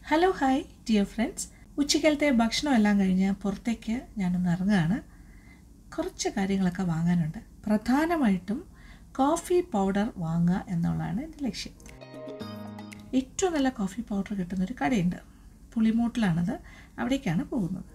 Hello hi dear friends ഉച്ചക്കലത്തെ ഭക്ഷണം എല്ലാം കഴിഞ്ഞ് പുറത്തേക്ക് ഞാനൊന്ന് ഇറങ്ങുകയാണ് കുറച്ച് കാര്യങ്ങളൊക്കെ വാങ്ങാനുണ്ട് പ്രധാനമായിട്ടും കോഫി പൗഡർ വാങ്ങുക എന്നുള്ളതാണ് എൻ്റെ ലക്ഷ്യം ഏറ്റവും നല്ല കോഫി പൗഡർ കിട്ടുന്നൊരു കടയുണ്ട് പുളിമൂട്ടിലാണത് അവിടേക്കാണ് പോകുന്നത്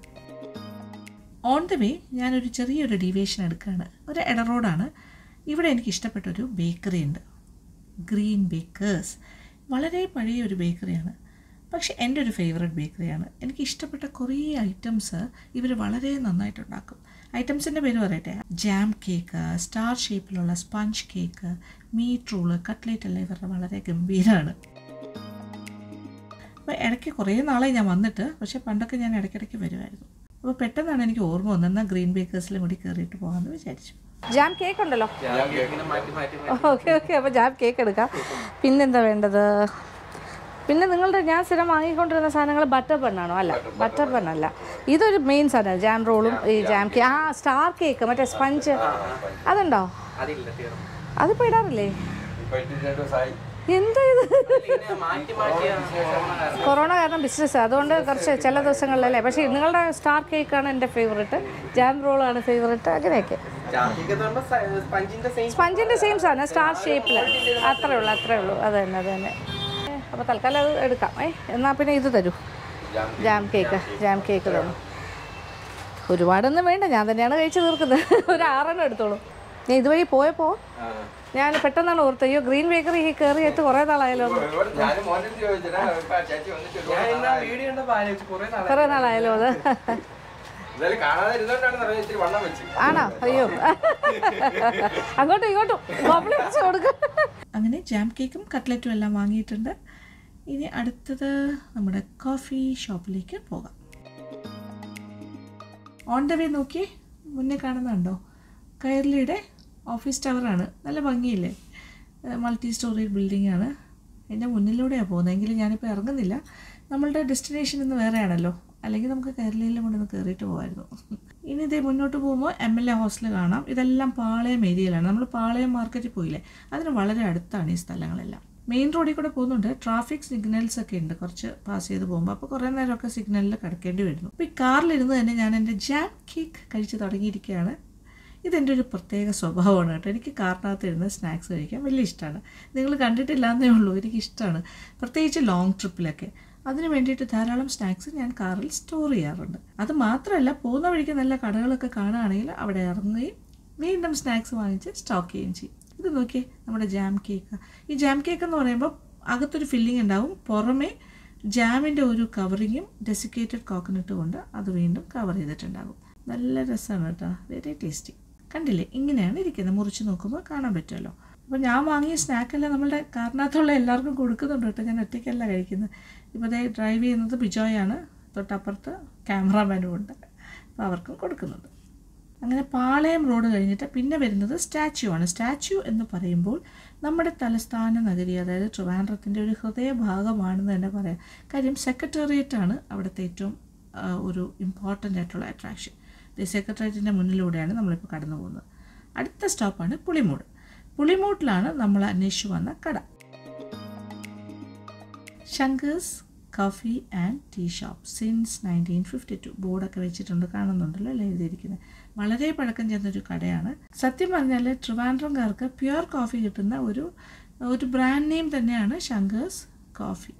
ഓൺ ദ വേ ഞാനൊരു ചെറിയൊരു ഡീവിയേഷൻ എടുക്കുകയാണ് ഒരു ഇട റോഡാണ് ഇവിടെ എനിക്ക് ഇഷ്ടപ്പെട്ടൊരു ബേക്കറി ഉണ്ട് ഗ്രീൻ ബേക്കേഴ്സ് വളരെ പഴയ ഒരു ബേക്കറിയാണ് പക്ഷേ എൻ്റെ ഒരു ഫേവററ്റ് ബേക്കറിയാണ് എനിക്ക് ഇഷ്ടപ്പെട്ട കുറേ ഐറ്റംസ് ഇവർ വളരെ നന്നായിട്ട് ഉണ്ടാക്കും ഐറ്റംസിൻ്റെ പേര് പറയട്ടെ ജാം കേക്ക് സ്റ്റാർ ഷേപ്പിലുള്ള sponge cake meat roll cutlet എല്ലാം ഇവരുടെ വളരെ ഗംഭീരമാണ് അപ്പോൾ ഇടയ്ക്ക് കുറേ നാളായി ഞാൻ വന്നിട്ട് പക്ഷേ പണ്ടൊക്കെ ഞാൻ ഇടയ്ക്കിടയ്ക്ക് വരുമായിരുന്നു അപ്പോൾ പെട്ടെന്നാണ് എനിക്ക് ഓർമ്മ വന്നത് എന്നാൽ ഗ്രീൻ ബേക്കേഴ്സിലും കൂടി കയറിയിട്ട് പോകാമെന്ന് വിചാരിച്ചു ജാം കേക്ക് ഉണ്ടല്ലോ ഇങ്ങനെ മാറ്റി മാറ്റി ഓക്കെ ഓക്കെ അപ്പോൾ ജാം കേക്ക് എടുക്കാം പിന്നെന്താ വേണ്ടത് പിന്നെ നിങ്ങളുടെ ഞാൻ സ്ഥിരം വാങ്ങിക്കൊണ്ടിരുന്ന സാധനങ്ങൾ ബട്ടർ ബണ്ണാണോ അല്ല ബട്ടർ ബണ്ണല്ല ഇതൊരു മെയിൻ സാധനം ജാം റോളും ഈ ജാം കേക്ക് ആ സ്റ്റാർ കേക്ക് മറ്റേ സ്പഞ്ച് അതുണ്ടോ അതില്ല തീർന്നു അതിപ്പോൾ ഇടാറില്ലേ ഇപ്പൊ ഇട്ടിട്ട് രണ്ട് ദിവസമായി എന്താ ഇത് ഇങ്ങനെ മാറ്റി മാറ്റിയാണ് കൊറോണ കാരണം. കൊറോണ കാരണം ബിസിനസ് അതുകൊണ്ട് കുറച്ച് ചില ദിവസങ്ങളിലല്ലേ പക്ഷേ നിങ്ങളുടെ സ്റ്റാർ കേക്കാണ് എൻ്റെ ഫേവറേറ്റ് ജാം റോളാണ് ഫേവറേറ്റ് അങ്ങനെയൊക്കെ ജാതിക്ക് എന്ന് പറയുമ്പോ സ- സ്പഞ്ചിന്റെ സെയിം സ്പഞ്ചിൻ്റെ സെയിം സാധനം സ്റ്റാർ ഷേപ്പിൽ അത്രേ ഉള്ളൂ അത്രേ ഉള്ളൂ അത് തന്നെ അത് തന്നെ അപ്പോൾ തൽക്കാലം അത് എടുക്കാം ഏ എന്നാൽ പിന്നെ ഇത് തരൂ ജാം കേക്ക് ജാം കേക്ക് തന്നു ഒരുപാടൊന്നും വേണ്ട ഞാൻ തന്നെയാണ് കഴിച്ച് തീർക്കുന്നത് ഒരു ആറെണ്ണം എടുത്തോളൂ ഞാൻ ഇതുവഴി പോയപ്പോൾ ഞാൻ പെട്ടെന്നാണ് ഓർത്തത് അയ്യോ ഗ്രീൻ ബേക്കറി കയറിയിട്ട് കുറേ നാളായല്ലോ എന്ന്. ഞാനും മോനെ ചോദിച്ചിട്ടാ ഇപ്പൊ ആ ചേച്ചി വന്നിട്ട് ഞാൻ ഇന്ന് വീഡിയോ കണ്ടപ്പോ ആലോചിച്ചു കുറെ നാളെ കുറേ നാളായല്ലോ അത് എന്തായാലും കാണാതെ ഇരുന്നോണ്ടാണ് അറിയാം ഇത്തിരി വണ്ണം വെച്ച് ആണോ അയ്യോ അങ്ങോട്ടും ഇങ്ങോട്ടും കോംപ്ലിമെന്റ്സ് കൊടുക്കും അങ്ങനെ ജാം കേക്കും കട്ട്ലറ്റും എല്ലാം വാങ്ങിയിട്ടുണ്ട് ഇനി അടുത്തത് നമ്മുടെ കോഫി ഷോപ്പിലേക്ക് പോകാം ഓൺ ദ വേ നോക്കി മുന്നേ കാണുന്നുണ്ടോ കയർലിയുടെ ഓഫീസ് ടവറാണ് നല്ല ഭംഗിയില്ലേ മൾട്ടി സ്റ്റോറി ബിൽഡിംഗ് ആണ് എൻ്റെ മുന്നിലൂടെയാണ് പോകുന്നത് എങ്കിലും ഞാനിപ്പോൾ ഇറങ്ങുന്നില്ല നമ്മളുടെ ഡെസ്റ്റിനേഷൻ ഇന്ന് വേറെയാണല്ലോ അല്ലെങ്കിൽ നമുക്ക് കയർലിയിലും കൊണ്ടൊന്ന് കയറിയിട്ട് പോകായിരുന്നു ഇനി ഇതേ മുന്നോട്ട് പോകുമ്പോൾ എം എൽ എ ഹോസ്റ്റൽ കാണാം ഇതെല്ലാം പാളയം ഏരിയയിലാണ് നമ്മൾ പാളയം മാർക്കറ്റിൽ പോയില്ലേ അതിന് വളരെ അടുത്താണ് ഈ സ്ഥലങ്ങളെല്ലാം മെയിൻ റോഡിൽ കൂടെ പോകുന്നുണ്ട് ട്രാഫിക് സിഗ്നൽസ് ഒക്കെ ഉണ്ട് കുറച്ച് പാസ് ചെയ്ത് പോകുമ്പോൾ അപ്പോൾ കുറേ നേരമൊക്കെ സിഗ്നലിൽ കിടക്കേണ്ടി വരുന്നു അപ്പോൾ ഈ കാറിലിരുന്ന് തന്നെ ഞാൻ എൻ്റെ ജാം കേക്ക് കഴിച്ച് തുടങ്ങിയിരിക്കുകയാണ് ഇതെൻ്റെ ഒരു പ്രത്യേക സ്വഭാവമാണ് കേട്ടോ എനിക്ക് കാറിനകത്ത് ഇരുന്ന് സ്നാക്സ് കഴിക്കാൻ വലിയ ഇഷ്ടമാണ് നിങ്ങൾ കണ്ടിട്ടില്ല എന്നേ ഉള്ളൂ എനിക്ക് ഇഷ്ടമാണ് പ്രത്യേകിച്ച് ലോങ് ട്രിപ്പിലൊക്കെ അതിന് വേണ്ടിയിട്ട് ധാരാളം സ്നാക്സ് ഞാൻ കാറിൽ സ്റ്റോർ ചെയ്യാറുണ്ട് അത് മാത്രമല്ല പോകുന്ന വഴിക്ക് നല്ല കടകളൊക്കെ കാണുകയാണെങ്കിൽ അവിടെ ഇറങ്ങുകയും വീണ്ടും സ്നാക്സ് വാങ്ങിച്ച് സ്റ്റോക്ക് ചെയ്യുകയും ചെയ്യും ഇത് നോക്കിയേ നമ്മുടെ ജാം കേക്ക് ഈ ജാം കേക്ക് എന്ന് പറയുമ്പോൾ അകത്തൊരു ഫില്ലിംഗ് ഉണ്ടാവും പുറമേ ജാമിൻ്റെ ഒരു കവറിങ്ങും ഡെസിക്കേറ്റഡ് കോക്കനട്ട് കൊണ്ട് അത് വീണ്ടും കവർ ചെയ്തിട്ടുണ്ടാകും നല്ല രസമാണ് കേട്ടോ വെരി ടേസ്റ്റി കണ്ടില്ലേ ഇങ്ങനെയാണ് ഇരിക്കുന്നത് മുറിച്ച് നോക്കുമ്പോൾ കാണാൻ പറ്റുമല്ലോ അപ്പോൾ ഞാൻ വാങ്ങിയ സ്നാക്കെല്ലാം നമ്മളുടെ കാറിനകത്തുള്ള എല്ലാവർക്കും കൊടുക്കുന്നുണ്ട് കേട്ടോ ഞാൻ ഒറ്റയ്ക്കല്ല കഴിക്കുന്നത് ഇപ്പോൾ ദേ ഡ്രൈവ് ചെയ്യുന്നത് ബിജോയാണ് തൊട്ടപ്പുറത്ത് ക്യാമറാമാനും ഉണ്ട് അപ്പോൾ അവർക്കും കൊടുക്കുന്നുണ്ട് അങ്ങനെ പാളയം റോഡ് കഴിഞ്ഞിട്ട് പിന്നെ വരുന്നത് സ്റ്റാച്യു ആണ് സ്റ്റാച്യു എന്ന് പറയുമ്പോൾ നമ്മുടെ തലസ്ഥാന നഗരി അതായത് ട്രിവാൻഡ്രത്തിൻ്റെ ഒരു ഹൃദയഭാഗമാണെന്ന് തന്നെ പറയാം കാര്യം സെക്രട്ടേറിയറ്റ് ആണ് അവിടുത്തെ ഏറ്റവും ആ, ഒരു ഇമ്പോർട്ടൻ്റ് ആയിട്ടുള്ള അട്രാക്ഷൻ ഈ സെക്രട്ടേറിയറ്റിൻ്റെ മുന്നിലൂടെയാണ് നമ്മളിപ്പോൾ കടന്നു പോകുന്നത് അടുത്ത സ്റ്റോപ്പാണ് പുളിമൂട് പുളിമൂട്ടിലാണ് നമ്മൾ അന്വേഷിച്ചു വന്ന കട Shankar's coffee and tea shop since nineteen fifty two ബോർഡൊക്കെ വെച്ചിട്ടുണ്ട് കാണുന്നുണ്ടല്ലോ അല്ലേ എഴുതിയിരിക്കുന്നത് വളരെ പഴക്കം ചെന്നൊരു കടയാണ് സത്യം പറഞ്ഞാൽ ട്രിവാൻഡ്രംകാർക്ക് പ്യുവർ കോഫി കിട്ടുന്ന ഒരു ഒരു ബ്രാൻഡ് നെയിം തന്നെയാണ് ശങ്കേഴ്സ് കോഫി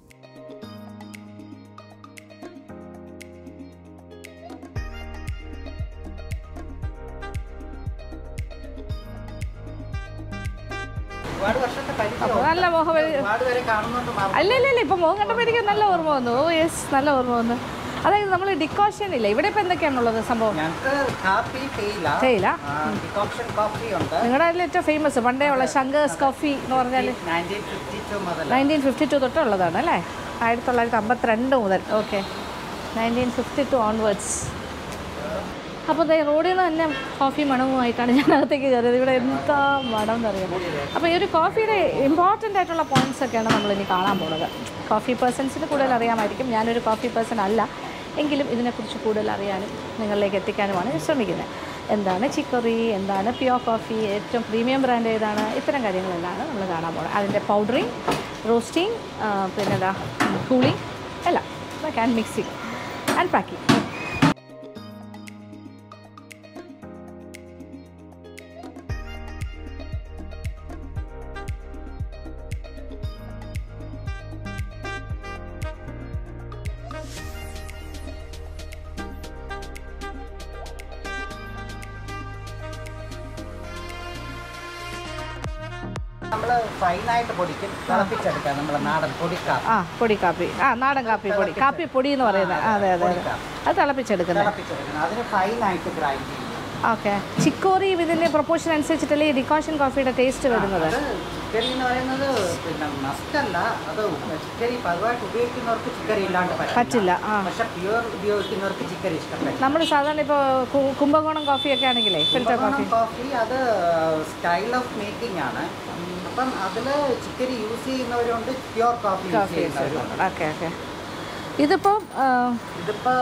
ഒരുപാട് വർഷത്തെ പരിചയം അപ്പോൾ നല്ല മോഹം ഒരുപാട് പേരെ കാണുന്നുണ്ട് മാ- അല്ല ഇല്ല ഇല്ല ഇപ്പം മോഹം കണ്ടപ്പോൾ എനിക്ക് നല്ല ഓർമ്മ വന്നു ഓ യെസ് നല്ല ഓർമ്മ വന്നു അതായത് നമ്മൾ ഡിക്കോഷൻ ഇല്ല ഇവിടെ ഇപ്പം എന്തൊക്കെയാണുള്ളത് സംഭവം ഞങ്ങൾക്ക് കാപ്പി തേയില തേയില ഡിക്കോപ്ഷൻ കോഫി ഉണ്ട് നിങ്ങളുടെ അതിൽ ഏറ്റവും ഫേമസ് പണ്ടേ ഉള്ള ശങ്കേഴ്സ് കോഫി എന്ന് പറഞ്ഞാൽ നയൻറ്റീൻ ഫിഫ്റ്റി ടു മുതൽ നയൻറ്റീൻ ഫിഫ്റ്റി ടു തൊട്ടുള്ളതാണ് അല്ലേ ആയിരത്തി തൊള്ളായിരത്തി അമ്പത്തിരണ്ട് മുതൽ okay nineteen fifty two onwards അപ്പോൾ ദേ റോഡിൽ നിന്ന് തന്നെ കോഫി മണവുമായിട്ടാണ് ഞാൻ അകത്തേക്ക് കയറിയത് ഇവിടെ എന്താ മണം എന്നറിയാം അപ്പോൾ ഈ ഒരു കോഫിയുടെ ഇമ്പോർട്ടൻ്റ് ആയിട്ടുള്ള പോയിന്റ്സ് ഒക്കെയാണ് നമ്മളിനി കാണാൻ പോകുന്നത് കോഫി പേഴ്സൺസിന് കൂടുതൽ അറിയാമായിരിക്കും ഞാനൊരു കോഫി പേഴ്സൺ അല്ല എങ്കിലും ഇതിനെക്കുറിച്ച് കൂടുതൽ അറിയാനും നിങ്ങളിലേക്ക് എത്തിക്കാനുമാണ് ഞാൻ ശ്രമിക്കുന്നത് എന്താണ് ചിക്കറി എന്താണ് പ്യോർ കോഫി ഏറ്റവും പ്രീമിയം ബ്രാൻഡ് ഏതാണ് ഇത്തരം കാര്യങ്ങളെല്ലാം നമ്മൾ കാണാൻ പോകുന്നത് അതിൻ്റെ പൗഡറിങ് റോസ്റ്റിംഗ് പിന്നെന്താ കൂളിംഗ് എല്ലാം ക്യാൻ മിക്സിങ് ആൻഡ് പാക്കിംഗ് നമ്മൾ ഫൈനായിട്ട് പൊടിക്കും തിളപ്പിച്ചെടുക്കാം നമ്മുടെ നാടൻ പൊടിക്കാപ്പി ആ പൊടി കാപ്പി ആ നാടൻ കാപ്പി പൊടി കാപ്പി പൊടി എന്ന് പറയുന്നത് അതെ അതെ അതെ അത് തിളപ്പിച്ചെടുക്കുന്നത് തിളപ്പിച്ചെടുക്കണം അതിന് ഫൈനായിട്ട് ഗ്രൈൻഡ് ചെയ്യും ഓക്കെ ചിക്കോറി ഇതിൻ്റെ പ്രൊപ്പോർഷൻ അനുസരിച്ചിട്ടല്ലേ ഈ ഡിക്കോഷൻ കോഫിയുടെ ടേസ്റ്റ് വരുന്നത് അത് ചിക്കരി എന്ന് പറയുന്നത് പിന്നെ മസ്റ്റല്ല അത് ചിക്കരി പതിവായിട്ട് ഉപയോഗിക്കുന്നവർക്ക് ചിക്കരി ഇല്ലാണ്ട് പറ്റില്ല പറ്റില്ല ആ പക്ഷെ പ്യുവർ ഉപയോഗിക്കുന്നവർക്ക് ചിക്കരി ഇഷ്ടപ്പെടില്ല നമ്മൾ സാധാരണ ഇപ്പോൾ കുംഭകോണം കോഫിയൊക്കെ ആണെങ്കിലേ ഫിൽറ്റർ കോഫി കോഫി അത് സ്റ്റൈൽ ഓഫ് മേക്കിംഗ് ആണ് അപ്പം അതിൽ ചിക്കരി യൂസ് ചെയ്യുന്നവരുണ്ട് പ്യുവർ കോഫി യൂസ് കോഫി ചെയ്യുന്നവരുണ്ട് ഓക്കെ ഓക്കെ ഇതിപ്പോൾ ഇതിപ്പോ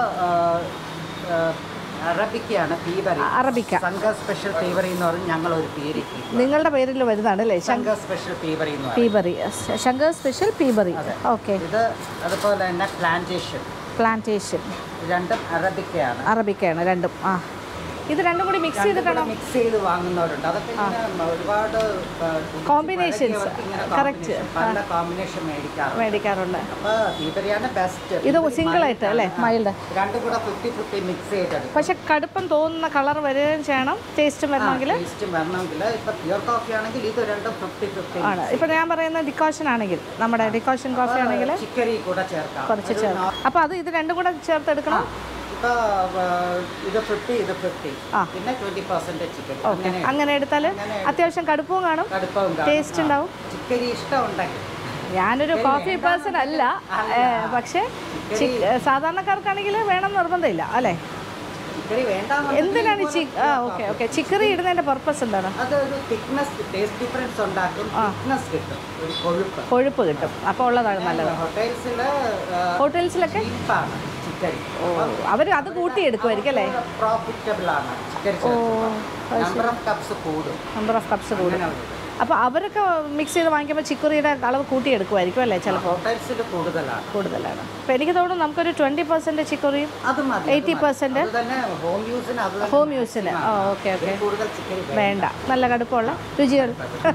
അറബിക്കയാണ് പീബറി അറബിക്ക സംഘ സ്പെഷ്യൽ പീബറി എന്ന് പറഞ്ഞ് ഞങ്ങൾ ഒരു പേര് ഇട്ടു. നിങ്ങളുടെ പേരിൽ വരുന്നതാണ് അല്ലേ സംഘ സ്പെഷ്യൽ പീബറി എന്ന് പറയും peaberry Shankar special peaberry okay ഇത് അതുപോലെ തന്നെ പ്ലാന്റേഷൻ പ്ലാന്റേഷൻ രണ്ടും അറബിക്കയാണ് അറബിക്കയാണ് രണ്ടും ആ ഇത് രണ്ടും കൂടി മിക്സ് ചെയ്തിട്ടാണോ മിക്സ് ചെയ്ത് വാങ്ങുന്നവരുണ്ട് അതൊക്കെ ഇങ്ങനെ ഒരുപാട് ആ, കുടിച്ച് Combinations. പഴകിയവർക്ക് ഇങ്ങനെ Correct. combination, പല കോമ്പിനേഷൻ മേടിക്കാറുണ്ട് മേടിക്കാറുണ്ട് അപ്പൊ പീബറിയാണ് ബെസ്റ്റ് ഇത് single ആയിട്ട് അല്ലേ? mild. രണ്ടും കൂടെ ഫിഫ്റ്റി ഫിഫ്റ്റി മിക്സ് ചെയ്തെടുക്കും പക്ഷെ കടുപ്പം തോന്നുന്ന കളർ വരികയും ചെയ്യണം ടേസ്റ്റും വരണമെങ്കിൽ ടേസ്റ്റ് വരണമെങ്കിൽ ഇപ്പൊ പ്യുവർ കോഫി ആണെങ്കിൽ ഇത് രണ്ടും ഫിഫ്റ്റി ഫിഫ്റ്റി ആണ് ഇപ്പം ഞാൻ പറയുന്ന ഡിക്കോഷൻ ആണെങ്കിൽ നമ്മുടെ ഡിക്കോഷൻ കോഫി ആണെങ്കിൽ ചിക്കരി കൂടെ ചേർക്കാം കുറച്ച് ഒരു ചേർക്കും അപ്പോൾ അത് ഇത് രണ്ടും കൂടെ ചേർത്തെടുക്കണം ഇപ്പൊ ആ, ഇത് ഫിഫ്റ്റി ഇത് ഫിഫ്റ്റി ആ. പിന്നെ ട്വന്റി പെർസെന്റ് ചിക്കൻ ഓക്കെ അങ്ങനെ അങ്ങനെ എടുത്താൽ അങ്ങനെ അത്യാവശ്യം കടുപ്പവും കാണും കടുപ്പവും ടേസ്റ്റ് ഉണ്ടാവും ചിക്കരി ഇഷ്ടമുണ്ടെങ്കിൽ ഞാനൊരു കോഫി പേഴ്സൺ അല്ല ഏ, പക്ഷേ ചി- സാധാരണക്കാർക്കാണെങ്കിൽ വേണം നിർബന്ധമില്ല അല്ലേ ചിക്കരി വേണ്ട എന്തിനാണ് ചി ആ ഓക്കെ ഓക്കെ ചിക്കറി ഇടുന്നതിൻ്റെ പർപ്പസ് എന്താണ് അത് ഒരു തിക്നെസ് ടേസ്റ്റ് ഡിഫറൻസ് ഉണ്ടാക്കും തിക്നെസ് കിട്ടും ഒരു കൊഴുപ്പ് കൊഴുപ്പ് കിട്ടും അപ്പോൾ ഉള്ളതാണ് നല്ലത് ഹോട്ടൽസിൽ ഹോട്ടൽസിലൊക്കെ ചീപ്പാണ് ചിക്കരി ഓ അവർ അത് കൂട്ടിയെടുക്കുമായിരിക്കും അല്ലേ പ്രോഫിറ്റബിൾ ആണ് ചിക്കരി നമ്പർ ഓഫ് കപ്സ് കൂടും നമ്പർ ഓഫ് കപ്സ് കൂടും അങ്ങനെ ഒരു ഇത്. അപ്പോൾ അവരൊക്കെ മിക്സ് ചെയ്ത് വാങ്ങിക്കുമ്പോൾ ചിക്കുറിയുടെ അളവ് കൂട്ടിയെടുക്കുമായിരിക്കും അല്ലേ ചിലപ്പോൾ ഹോട്ടൽസിൽ കൂടുതലാണ് കൂടുതലാണ് അപ്പോൾ എനിക്ക് തോന്നുന്നു നമുക്കൊരു ട്വൻറ്റി പെർസെൻറ്റ് ചിക്കുറിയും അത് മതി എയ്റ്റി പെർസെൻറ്റ് അത് തന്നെ ഹോം യൂസിന് അത് തന്നെ ഹോം യൂസിന് ഓ ഓക്കെ ഓക്കെ ഇതിൽ കൂടുതൽ ചിക്കരി വേണ്ട നല്ല കടുപ്പമുള്ള രുചികൾ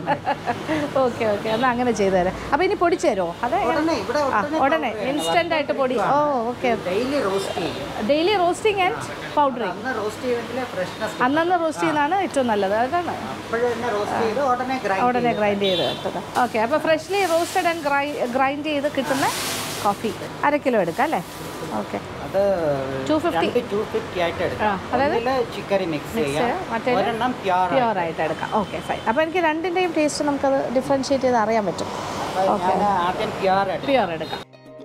ഓക്കെ ഓക്കെ എന്നാൽ അങ്ങനെ ചെയ്തു തരാം അപ്പോൾ ഇനി പൊടിച്ചു തരുമോ അതെ ഉടനെ ഇവിടെ ആ ഉടനെ ഇൻസ്റ്റൻ്റ് ആയിട്ട് പൊടി ഓ ഓക്കെ ഡെയിലി റോസ്റ്റ് ചെയ്യും ഡെയിലി റോസ്റ്റിംഗ് ആൻഡ് പൗഡറിങ് അന്ന് റോസ്റ്റ് ചെയ്തെങ്കിലേ ഫ്രഷ്നെസ് അന്നന്ന് റോസ്റ്റ് ചെയ്യുന്നതാണ് ഏറ്റവും നല്ലത് അതാണ് അപ്പോഴും തന്നെ റോസ്റ്റ് ചെയ്ത് ഉടനെ ഗ്രൈൻഡ് ഉടനെ ഗ്രൈൻഡ് ചെയ്ത് കിട്ടുന്നത് ഓക്കെ അപ്പോൾ ഫ്രഷ്ലി റോസ്റ്റഡ് ആൻഡ് ഗ്രൈ ഗ്രൈൻഡ് ചെയ്ത് കിട്ടുന്ന കോഫി അര കിലോ എടുക്കാം അല്ലേ ഓക്കെ അത് 250. രണ്ട് ടു ഫിഫ്റ്റി ആയിട്ട് ആ, എടുക്കാം അതായത് ഒന്നില് ചിക്കറി മിക്സ് ചെയ്യാം മറ്റേത് ഒരെണ്ണം പ്യുവർ പ്യുവർ ആയിട്ട് എടുക്കാം ഓക്കെ ഫൈൻ അപ്പോൾ എനിക്ക് രണ്ടിൻ്റെയും ടേസ്റ്റ് നമുക്കത് ഡിഫറൻഷ്യേറ്റ് ചെയ്ത് അറിയാൻ പറ്റും ഞാൻ ആദ്യം പ്യുവർ എടുക്കാം പ്യുവർ എടുക്കാം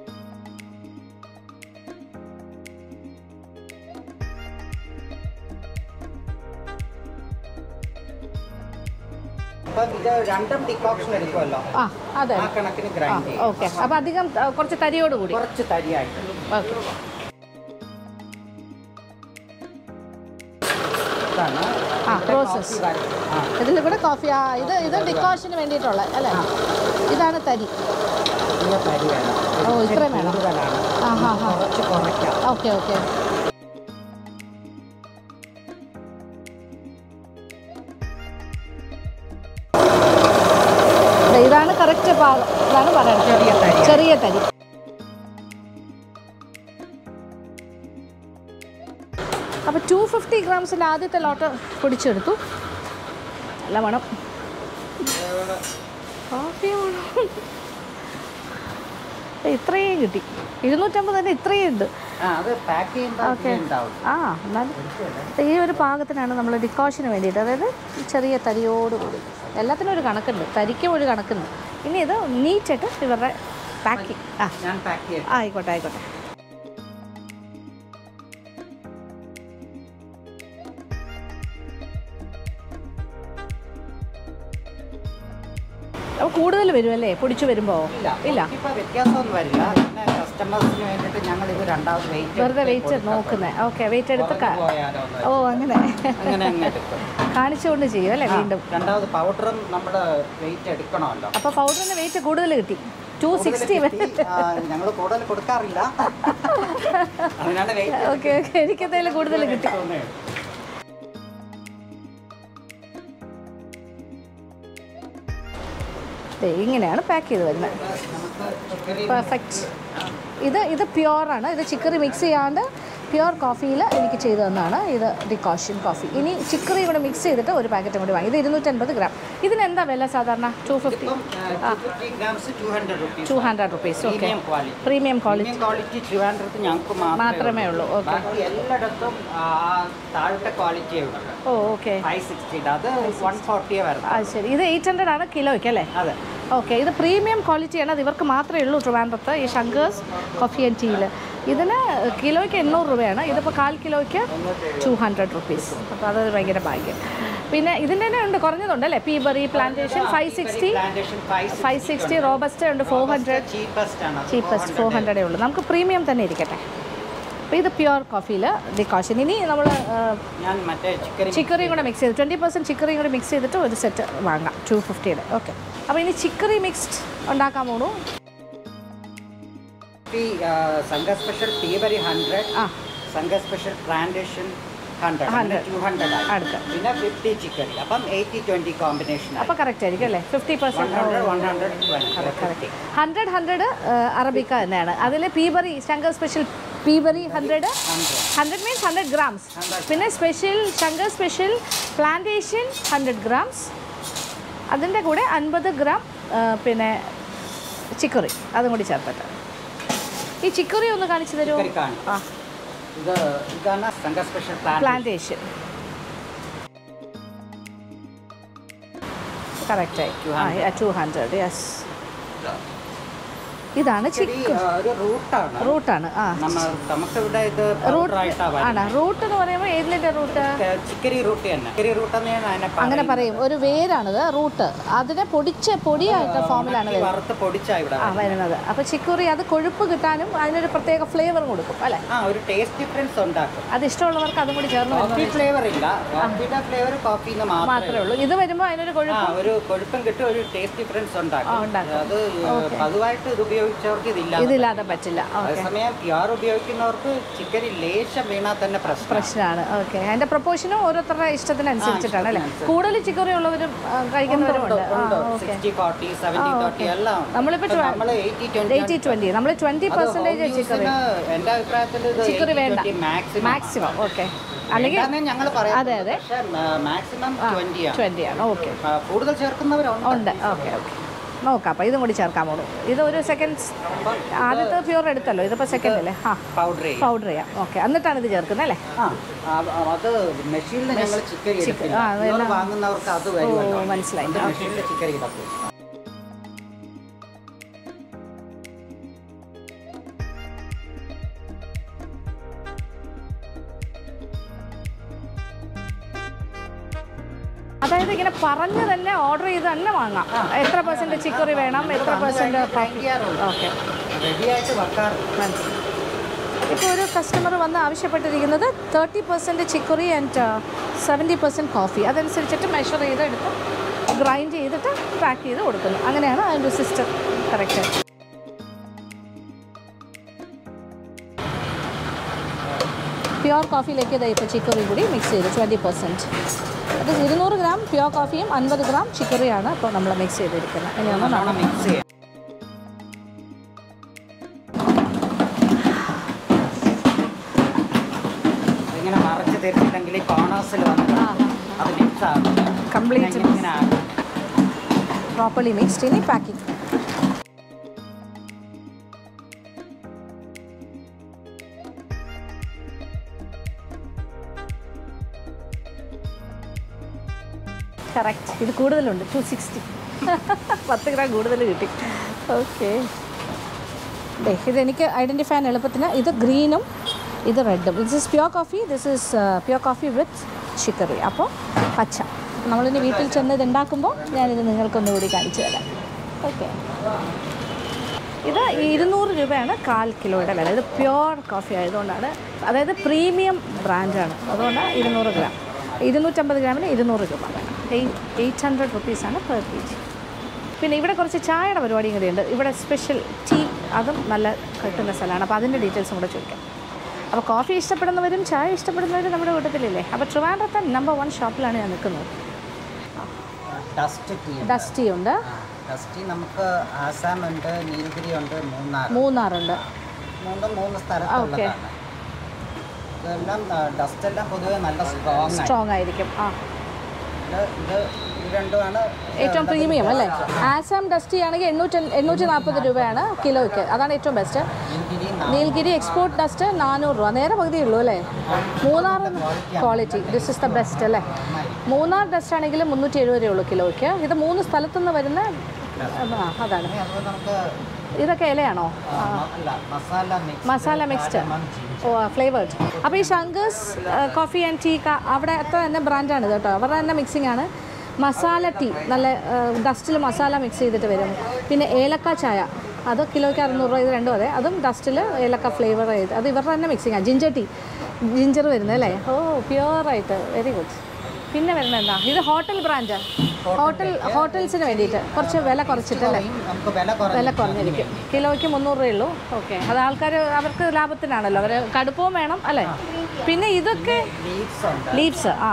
അപ്പം ഇത് രണ്ടും ഡിക്കോക്ഷൻ എടുക്കുമല്ലോ ആ അതെ ആ കണക്കിന് ആ ഗ്രൈൻഡ് ചെയ്യും ഓക്കെ അപ്പോൾ അധികം ആ, കുറച്ച് തരിയോട് കൂടി കുറച്ച് തരിയായിട്ട് ഓക്കെ ഇതാണ് ആ, ഇതിലെ process. coffee വര- ആ, ഇതിൽ കൂടെ കോഫി ആ ഇത് ഇത് ഡിക്കോഷന് വേണ്ടിയിട്ടുള്ള അല്ലേ ഇതാണ് തരി ഇതിലെ തരി വേണം ഓ, ഇത്രയും വേണം. കൂടുതലാണ് ആ ഹാ ഹാ കുറച്ച് കുറയ്ക്കാം ഓക്കെ ഓക്കെ ഇതാണ് കറക്റ്റ് പാകം ഇതാണ് പറയുന്നത് ചെറിയ തരി ചെറിയ തരി അപ്പോൾ ടു ഫിഫ്റ്റി ഗ്രാംസിൻ്റെ ആദ്യത്തെ ലോട്ട് പൊടിച്ചെടുത്തു നല്ല മണം കോഫി മണം ഏ, ഇത്രയും കിട്ടി ഇരുന്നൂറ്റമ്പത് തന്നെ ഇത്രയും ഉണ്ട് ആ അത് പാക്ക് ചെയ്യുമ്പോൾ ഓക്കെ ഉണ്ടാവും ആ എന്നാലും ഈ ഒരു പാകത്തിനാണ് നമ്മൾ ഡിക്കോഷന് വേണ്ടിയിട്ട് അതായത് ചെറിയ തരിയോട് കൂടി എല്ലാത്തിനും ഒരു കണക്കുണ്ട് തരിക്കും ഒരു കണക്കുണ്ട് ഇനി ഇത് നീറ്റായിട്ട് ഇവരുടെ പാക്കിങ് ആ ഞാൻ പാക്ക് ചെയ്യാം ആ, ആയിക്കോട്ടെ ആയിക്കോട്ടെ അപ്പോൾ കൂടുതൽ വരും അല്ലേ പൊടിച്ചു വരുമ്പോൾ ഇല്ല ഇല്ല ഇപ്പൊ വ്യത്യാസമൊന്നും വരില്ല പിന്നെ കസ്റ്റമേഴ്സിന് വേണ്ടിയിട്ട് ഞങ്ങൾ ഇത് രണ്ടാമത് വെയിറ്റ് വെറുതെ വെയിറ്റ് നോക്കുന്നത് ഓക്കെ വെയിറ്റ് എടുത്ത് ക- പോയാലോ എന്ന് ഓ അങ്ങനെ അങ്ങനെ അങ്ങ് എടുക്കും കാണിച്ചുകൊണ്ട് ചെയ്യും അല്ലേ ആ, വീണ്ടും രണ്ടാമത് പൗഡറും നമ്മുടെ വെയിറ്റ് എടുക്കണമല്ലോ അപ്പോൾ പൗഡറിന് വെയിറ്റ് കൂടുതൽ കിട്ടി ടു സിക്സ്റ്റി ഞങ്ങൾ കൂടുതൽ കൊടുക്കാറില്ല അതിനാണ് വെയിറ്റ് ഓക്കെ ഓക്കെ എനിക്ക് എന്തായാലും കൂടുതൽ കിട്ടി ദേ, ഇങ്ങനെയാണ് പാക്ക് ചെയ്ത് വരുന്നത് പെർഫെക്റ്റ് ഇത് ഇത് പ്യുവറാണ് ഇത് ചിക്കറി മിക്സ് ചെയ്യാണ്ട് പ്യുവർ കോഫിയിൽ എനിക്ക് ചെയ്തു തന്നതാണ് ഇത് ഡിക്കോഷൻ കോഫി ഇനി ചിക്കറി കൂടെ മിക്സ് ചെയ്തിട്ട് ഒരു പാക്കറ്റും കൂടി വാങ്ങി ഇത് ഇരുന്നൂറ്റൻപത് ഗ്രാം ഇതിന് എന്താ വില സാധാരണ ടു ഫിഫ്റ്റി ഇപ്പം fifty grams two hundred rupees two hundred rupees okay premium quality premium quality premium quality ട്രിവാൻഡ്രത്ത് ഞങ്ങൾക്ക് മാത്രമേ ഉള്ളൂ, okay. ബാക്കി എല്ലായിടത്തും ആ, താഴത്തെ ക്വാളിറ്റിയേ ഉള്ളൂ ഓ ഓക്കെ ഫൈവ് സിക്സ്റ്റിയുടെ അത് വൺ ഫോർട്ടിയേ വരുന്നത് അത് ശരി ഇത് എയ്റ്റ് ഹൺഡ്രഡ് ആണ് കിലോയ്ക്ക് അല്ലേ അതെ ഓക്കെ ഇത് പ്രീമിയം ക്വാളിറ്റിയാണ് അത് ഇവർക്ക് മാത്രമേ ഉള്ളൂ ട്രിവാൻഡ്രത്ത് ഈ ശങ്കേഴ്സ് കോഫി ആൻഡ് ടീയിൽ ഇതിന് കിലോയ്ക്ക് എണ്ണൂറ് രൂപയാണ് ഇതിപ്പോൾ കാൽ കിലോയ്ക്ക് ടു ഹൺഡ്രഡ് റുപ്പീസ് അപ്പോൾ അത് ഭയങ്കര ഭാഗ്യം പിന്നെ ഇതിൻ്റെ തന്നെ ഉണ്ട് കുറഞ്ഞതുണ്ട് അല്ലേ peaberry plantation five sixty plantation five five sixty robusta ഉണ്ട് ഫോർ ഹൺഡ്രഡ് ചീപ്പസ്റ്റ് ആണ് ചീപ്പസ്റ്റ് ഫോർ ഹൺഡ്രഡേ ഉള്ളൂ നമുക്ക് പ്രീമിയം തന്നെ ഇരിക്കട്ടെ അപ്പോൾ ഇത് പ്യുവർ കോഫിയിൽ ഡിക്കോഷൻ ഇനി നമ്മൾ ഞാൻ മറ്റേ ചിക്കൻ ചിക്കറിയും കൂടെ മിക്സ് ചെയ്ത് ട്വൻറ്റി പെർസെൻറ്റ് ചിക്കറിയും കൂടെ മിക്സ് ചെയ്തിട്ട് ഒരു സെറ്റ് വാങ്ങാം ടു ഫിഫ്റ്റിയുടെ ഓക്കെ അപ്പോൾ ഇനി ചിക്കറി മിക്സ്ഡ് ഉണ്ടാക്കാൻ പോണു സംഘ സ്പെഷ്യൽ പീബറി ഹൺഡ്രഡ് ആ സംഘ special plantation hundred 100. Two hundred അടുത്ത പിന്നെ ഫിഫ്റ്റി ചിക്കൻ അപ്പം എയ്റ്റി ട്വൻറ്റി കോമ്പിനേഷൻ അപ്പോൾ കറക്റ്റ് ആയിരിക്കും അല്ലേ fifty one hundred one percent hundred twenty hundred hundred arabica തന്നെയാണ് അതിൽ peaberry Shankar special peaberry hundred hundred means hundred grams പിന്നെ special Shankar special plantation hundred grams അതിൻ്റെ കൂടെ അൻപത് ഗ്രാം ആ, പിന്നെ ചിക്കറി അതും കൂടി ചേർത്തിട്ട് ഈ ചിക്കറി ഒന്ന് കാണിച്ചു തരുമോ ചിക്കറി കാണും. ആ ഇത് ഇതാണ് സംഘ സ്പെഷ്യൽ പ്ലാൻ പ്ലാന്റേഷൻ കറക്റ്റായി ആ ടു ഹൺഡ്രഡ് യെസ് ഇതാണ് ചിക്കൻ ഒരു റൂട്ടാണ് റൂട്ടാണ് ആ നമ്മ നമുക്കിവിടെ ഇത് റൂട്ട് റൂട്ടായിട്ടാണ് ആണ് റൂട്ട് എന്ന് പറയുമ്പോൾ ഏതിൻ്റെ റൂട്ട് ചിക്കരി റൂട്ട് തന്നെ ചിക്കരി റൂട്ട് തന്നെയാണ് അതിനെ അങ്ങനെ പറയുന്നത്. പറയും ഒരു വേരാണിത് റൂട്ട് അതിനെ പൊടിച്ച് പൊടിയായിട്ട് ഫോമിലാണ് ഉണക്കി വരുന്നത് വറുത്ത് പൊടിച്ചാ ഇവിടെ ആ വരുന്നത് അപ്പോൾ ചിക്കുറി അത് കൊഴുപ്പ് കിട്ടാനും അതിനൊരു പ്രത്യേക ഫ്ലേവർ കൊടുക്കും അല്ലേ ആ ഒരു ടേസ്റ്റ് ഡിഫറൻസ് ഉണ്ടാക്കും അത് ഇഷ്ടമുള്ളവർക്ക് അതും കൂടി ചേർന്ന് കോഫി വരുന്നത് ഫ്ലേവർ ഇല്ല കോഫിയുടെ ഫ്ലേവർ കോഫിന്ന് മാത്രമേ മാത്രമേ ഉള്ളൂ ഇത് വരുമ്പോൾ അതിനൊരു ആ കൊഴുപ്പ് ഒരു കൊഴുപ്പം കിട്ടും ഒരു ടേസ്റ്റ് ഡിഫറൻസ് ആ, ഉണ്ടാക്കും ഉണ്ടാക്കും. അത് പതിവായിട്ട് ഇത് ഉപയോഗിച്ചവർക്ക് ഇതില്ല ഇതില്ലാതെ പറ്റില്ല ഓക്കെ അതേസമയം പ്യുവർ ഉപയോഗിക്കുന്നവർക്ക് ചിക്കൻ ലേശം വീണാൽ തന്നെ പ്രശ്നം പ്രശ്നമാണ് ഓക്കെ അതിൻ്റെ പ്രൊപ്പോഷനും ഓരോരുത്തരുടെ ഇഷ്ടത്തിനനുസരിച്ചിട്ടാണ് അല്ലേ കൂടുതൽ ചിക്കറി ഉള്ളവരും ആ, കഴിക്കുന്നവരും ഉണ്ട് ആ okay sixty forty seventy thirty എല്ലാം നമ്മളിപ്പോൾ നമ്മൾ എയ്റ്റി എയ്റ്റി ട്വൻറ്റി നമ്മൾ ട്വൻറ്റി പെർസെൻറ്റേജ് ചിക്കറി എന്റെ അഭിപ്രായത്തിൽ ചിക്കറി വേണ്ട മാക്സിമം മാക്സിമം ഓക്കെ അല്ലെങ്കിൽ ഞങ്ങൾ പറയാം അതെ, അതെ. പക്ഷേ മാക്സിമം ട്വന്റി ആണ് ട്വൻറ്റി ആണ് ഓക്കെ ആ, കൂടുതൽ ചേർക്കുന്നവരുണ്ട് ഉണ്ട് ഓക്കെ ഓക്കെ നോക്കാം അപ്പോൾ ഇതും കൂടി ചേർക്കാൻ പോണു ഇത് ഒരു സെക്കൻഡ് ആദ്യത്തെ പ്യൂർ എടുത്തല്ലോ ഇതിപ്പോൾ സെക്കൻഡ് അല്ലേ ആ പൗഡർ ചെയ്യും പൗഡർ ചെയ്യാം ഓക്കെ എന്നിട്ടാണ് ഇത് ചേർക്കുന്നത് അല്ലേ ആ ആ, അത് മെഷീനിൽ ഞങ്ങൾ ചിക്കൻ എടുക്കില്ല ആ, അതെല്ലാം- നിങ്ങൾ വാങ്ങുന്നവർക്ക് അത് വരുമല്ലോ ഓ, മനസ്സിലായി. മെഷീനിൽ ചിക്കൻ ഇടക്കും അതായത് ഇങ്ങനെ പറഞ്ഞ് തന്നെ ഓർഡർ ചെയ്ത് തന്നെ വാങ്ങാം എത്ര പെർസെൻറ്റ് ചിക്കറി വേണം എത്ര പെർസെൻറ്റ് ഓക്കെ റെഡി ആയിട്ട് വെക്കാറ് ഇപ്പോൾ ഒരു കസ്റ്റമർ വന്ന് ആവശ്യപ്പെട്ടിരിക്കുന്നത് thirty percent chicory and seventy percent coffee അതനുസരിച്ചിട്ട് മെഷർ ചെയ്ത് എടുത്ത് ഗ്രൈൻഡ് ചെയ്തിട്ട് പാക്ക് ചെയ്ത് കൊടുക്കുന്നു അങ്ങനെയാണ് അതിൻ്റെ സിസ്റ്റം കറക്റ്റ് പ്യുവർ കോഫിയിലേക്ക് ഇതാ ഇപ്പോൾ ചിക്കറി കൂടി മിക്സ് ചെയ്ത് ട്വൻറ്റി പെർസെൻറ്റ് അത് ഇരുന്നൂറ് ഗ്രാം പ്യുവർ കോഫിയും അൻപത് ഗ്രാം ചിക്കറിയാണ് ഇപ്പോൾ നമ്മൾ മിക്സ് ചെയ്തിരിക്കുന്നത് ഇനിയൊന്ന് നല്ലോണം മിക്സ് ചെയ്യാം ഇങ്ങനെ മറച്ച് തരുന്നില്ലെങ്കിൽ കോണേഴ്സിൽ വന്ന് അത് മിക്സ് ആകും കംപ്ലീറ്റ് ഇങ്ങനെ ഇങ്ങനെ ആകും പ്രോപ്പർലി മിക്സ്ഡ് ഇനി പാക്കിംഗ് കറക്റ്റ് ഇത് കൂടുതലുണ്ട് ടു സിക്സ്റ്റി പത്ത് ഗ്രാം കൂടുതൽ കിട്ടി ഓക്കെ ദേ ഇതെനിക്ക് ഐഡൻറ്റിഫൈ ചെയ്യാൻ എളുപ്പത്തിന് ഇത് ഗ്രീനും ഇത് റെഡും this is pure coffee this is pure coffee with chicory അപ്പോൾ പച്ച നമ്മളിനി വീട്ടിൽ ചെന്ന് ഇത് ഉണ്ടാക്കുമ്പോൾ ഞാനിത് നിങ്ങൾക്കൊന്നുകൂടി കാണിച്ചു തരാം ഓക്കെ ഇത് ഇരുന്നൂറ് രൂപയാണ് കാൽ കിലോയുടെ വില ഇത് പ്യുവർ കോഫി ആയതുകൊണ്ടാണ് അതായത് പ്രീമിയം ബ്രാൻഡാണ് അതുകൊണ്ടാണ് ഇരുന്നൂറ് ഗ്രാം ഇരുന്നൂറ്റമ്പത് ഗ്രാമിന് ഇരുന്നൂറ് രൂപ എയ്റ്റ് എയ്റ്റ് ഹൺഡ്രഡ് റുപ്പീസാണ് പെർ കെ ജി പിന്നെ ഇവിടെ കുറച്ച് ചായയുടെ പരിപാടിയും കൂടിയുണ്ട് ഇവിടെ സ്പെഷ്യൽ ടീ അതും നല്ല കിട്ടുന്ന സ്ഥലമാണ് അപ്പോൾ അതിൻ്റെ ഡീറ്റെയിൽസും കൂടെ ചോദിക്കാം അപ്പോൾ കോഫി ഇഷ്ടപ്പെടുന്നവരും ചായ ഇഷ്ടപ്പെടുന്നവരും നമ്മുടെ കൂട്ടത്തിലില്ലേ അപ്പോൾ ട്രിവാൻഡ്രത്തെ നമ്പർ വൺ ഷോപ്പിലാണ് ഞാൻ നിൽക്കുന്നത് ഡസ്റ്റ് ടീ ഡസ്റ്റി ഉണ്ട് ഡസ്റ്റി നമുക്ക് ആസാം ഉണ്ട് നീലഗിരി ഉണ്ട് മൂന്നാർ മൂന്നാറുണ്ട് മൂന്നും മൂന്ന് സ്ഥലത്തുള്ളതാണ് ഇതെല്ലാം ഡസ്റ്റ് എല്ലാം പൊതുവെ നല്ല സ്ട്രോങ് ആണ് സ്ട്രോങ് ആയിരിക്കും ആ ഇത് ഇത് ഇത് രണ്ടുമാണ് ഏറ്റവും പ്രീമിയം അല്ലേ ആസാം ഡസ്റ്റി ആണെങ്കിൽ എണ്ണൂറ്റി എണ്ണൂറ്റി നാൽപ്പത് രൂപയാണ് കിലോയ്ക്ക് അതാണ് ഏറ്റവും best Nilgiri Nilgiri export dust നാനൂറ് രൂപ നേരെ പകുതിയേ ഉള്ളൂ അല്ലേ Munnar quality this is the best അല്ലേ മൂന്നാർ ഡസ്റ്റ് ആണെങ്കിൽ മുന്നൂറ്റി എഴുപത് രൂപ ഉള്ളൂ കിലോയ്ക്ക് ഇത് മൂന്ന് സ്ഥലത്തുനിന്ന് വരുന്ന ആ, അതാണ് പിന്നെ അതുപോലെ നമുക്ക് ഇതൊക്കെ ഇലയാണോ ആ, അല്ല മസാല മിക്സ് മസാല മിക്സ്ഡ് ഓ ഫ്ലേവേർഡ് അപ്പോൾ ഈ ശങ്കേഴ്സ് കോഫി ആൻഡ് ടീ അവിടത്തെ തന്നെ ബ്രാൻഡാണ് ഇത് കേട്ടോ അവരുടെ തന്നെ മിക്സിംഗ് ആണ് മസാല ടീ നല്ല ഡസ്റ്റിൽ മസാല മിക്സ് ചെയ്തിട്ട് വരും പിന്നെ ഏലക്ക ചായ അത് കിലോയ്ക്ക് അറുന്നൂറ് രൂപ ഇത് രണ്ടും അതെ അതും ഡസ്റ്റിൽ ഏലക്ക ഫ്ലേവർ ചെയ്ത് അത് ഇവരുടെ തന്നെ മിക്സിംഗ് ആണ് ജിഞ്ചർ ടീ ജിഞ്ചർ വരുന്നത് അല്ലേ ഓ പ്യുവറായിട്ട് വെരി ഗുഡ് പിന്നെ വരുന്നത് എന്താ ഇത് ഹോട്ടൽ ബ്രാൻഡ് ഹോട്ടൽ ഹോട്ടൽസിന് വേണ്ടിയിട്ട് കുറച്ച് വില കുറച്ചിട്ടല്ലേ നമുക്ക് വില വില കുറഞ്ഞു കുറഞ്ഞിരിക്കും കിലോയ്ക്ക് മുന്നൂറ് രൂപയേ ഉള്ളൂ ഓക്കെ അത് ആൾക്കാർ അവർക്ക് ലാഭത്തിനാണല്ലോ അവർ കടുപ്പവും വേണം അല്ലേ പിന്നെ ഇതൊക്കെ ലീവ്സ് ഉണ്ട് ലീവ്സ് ആ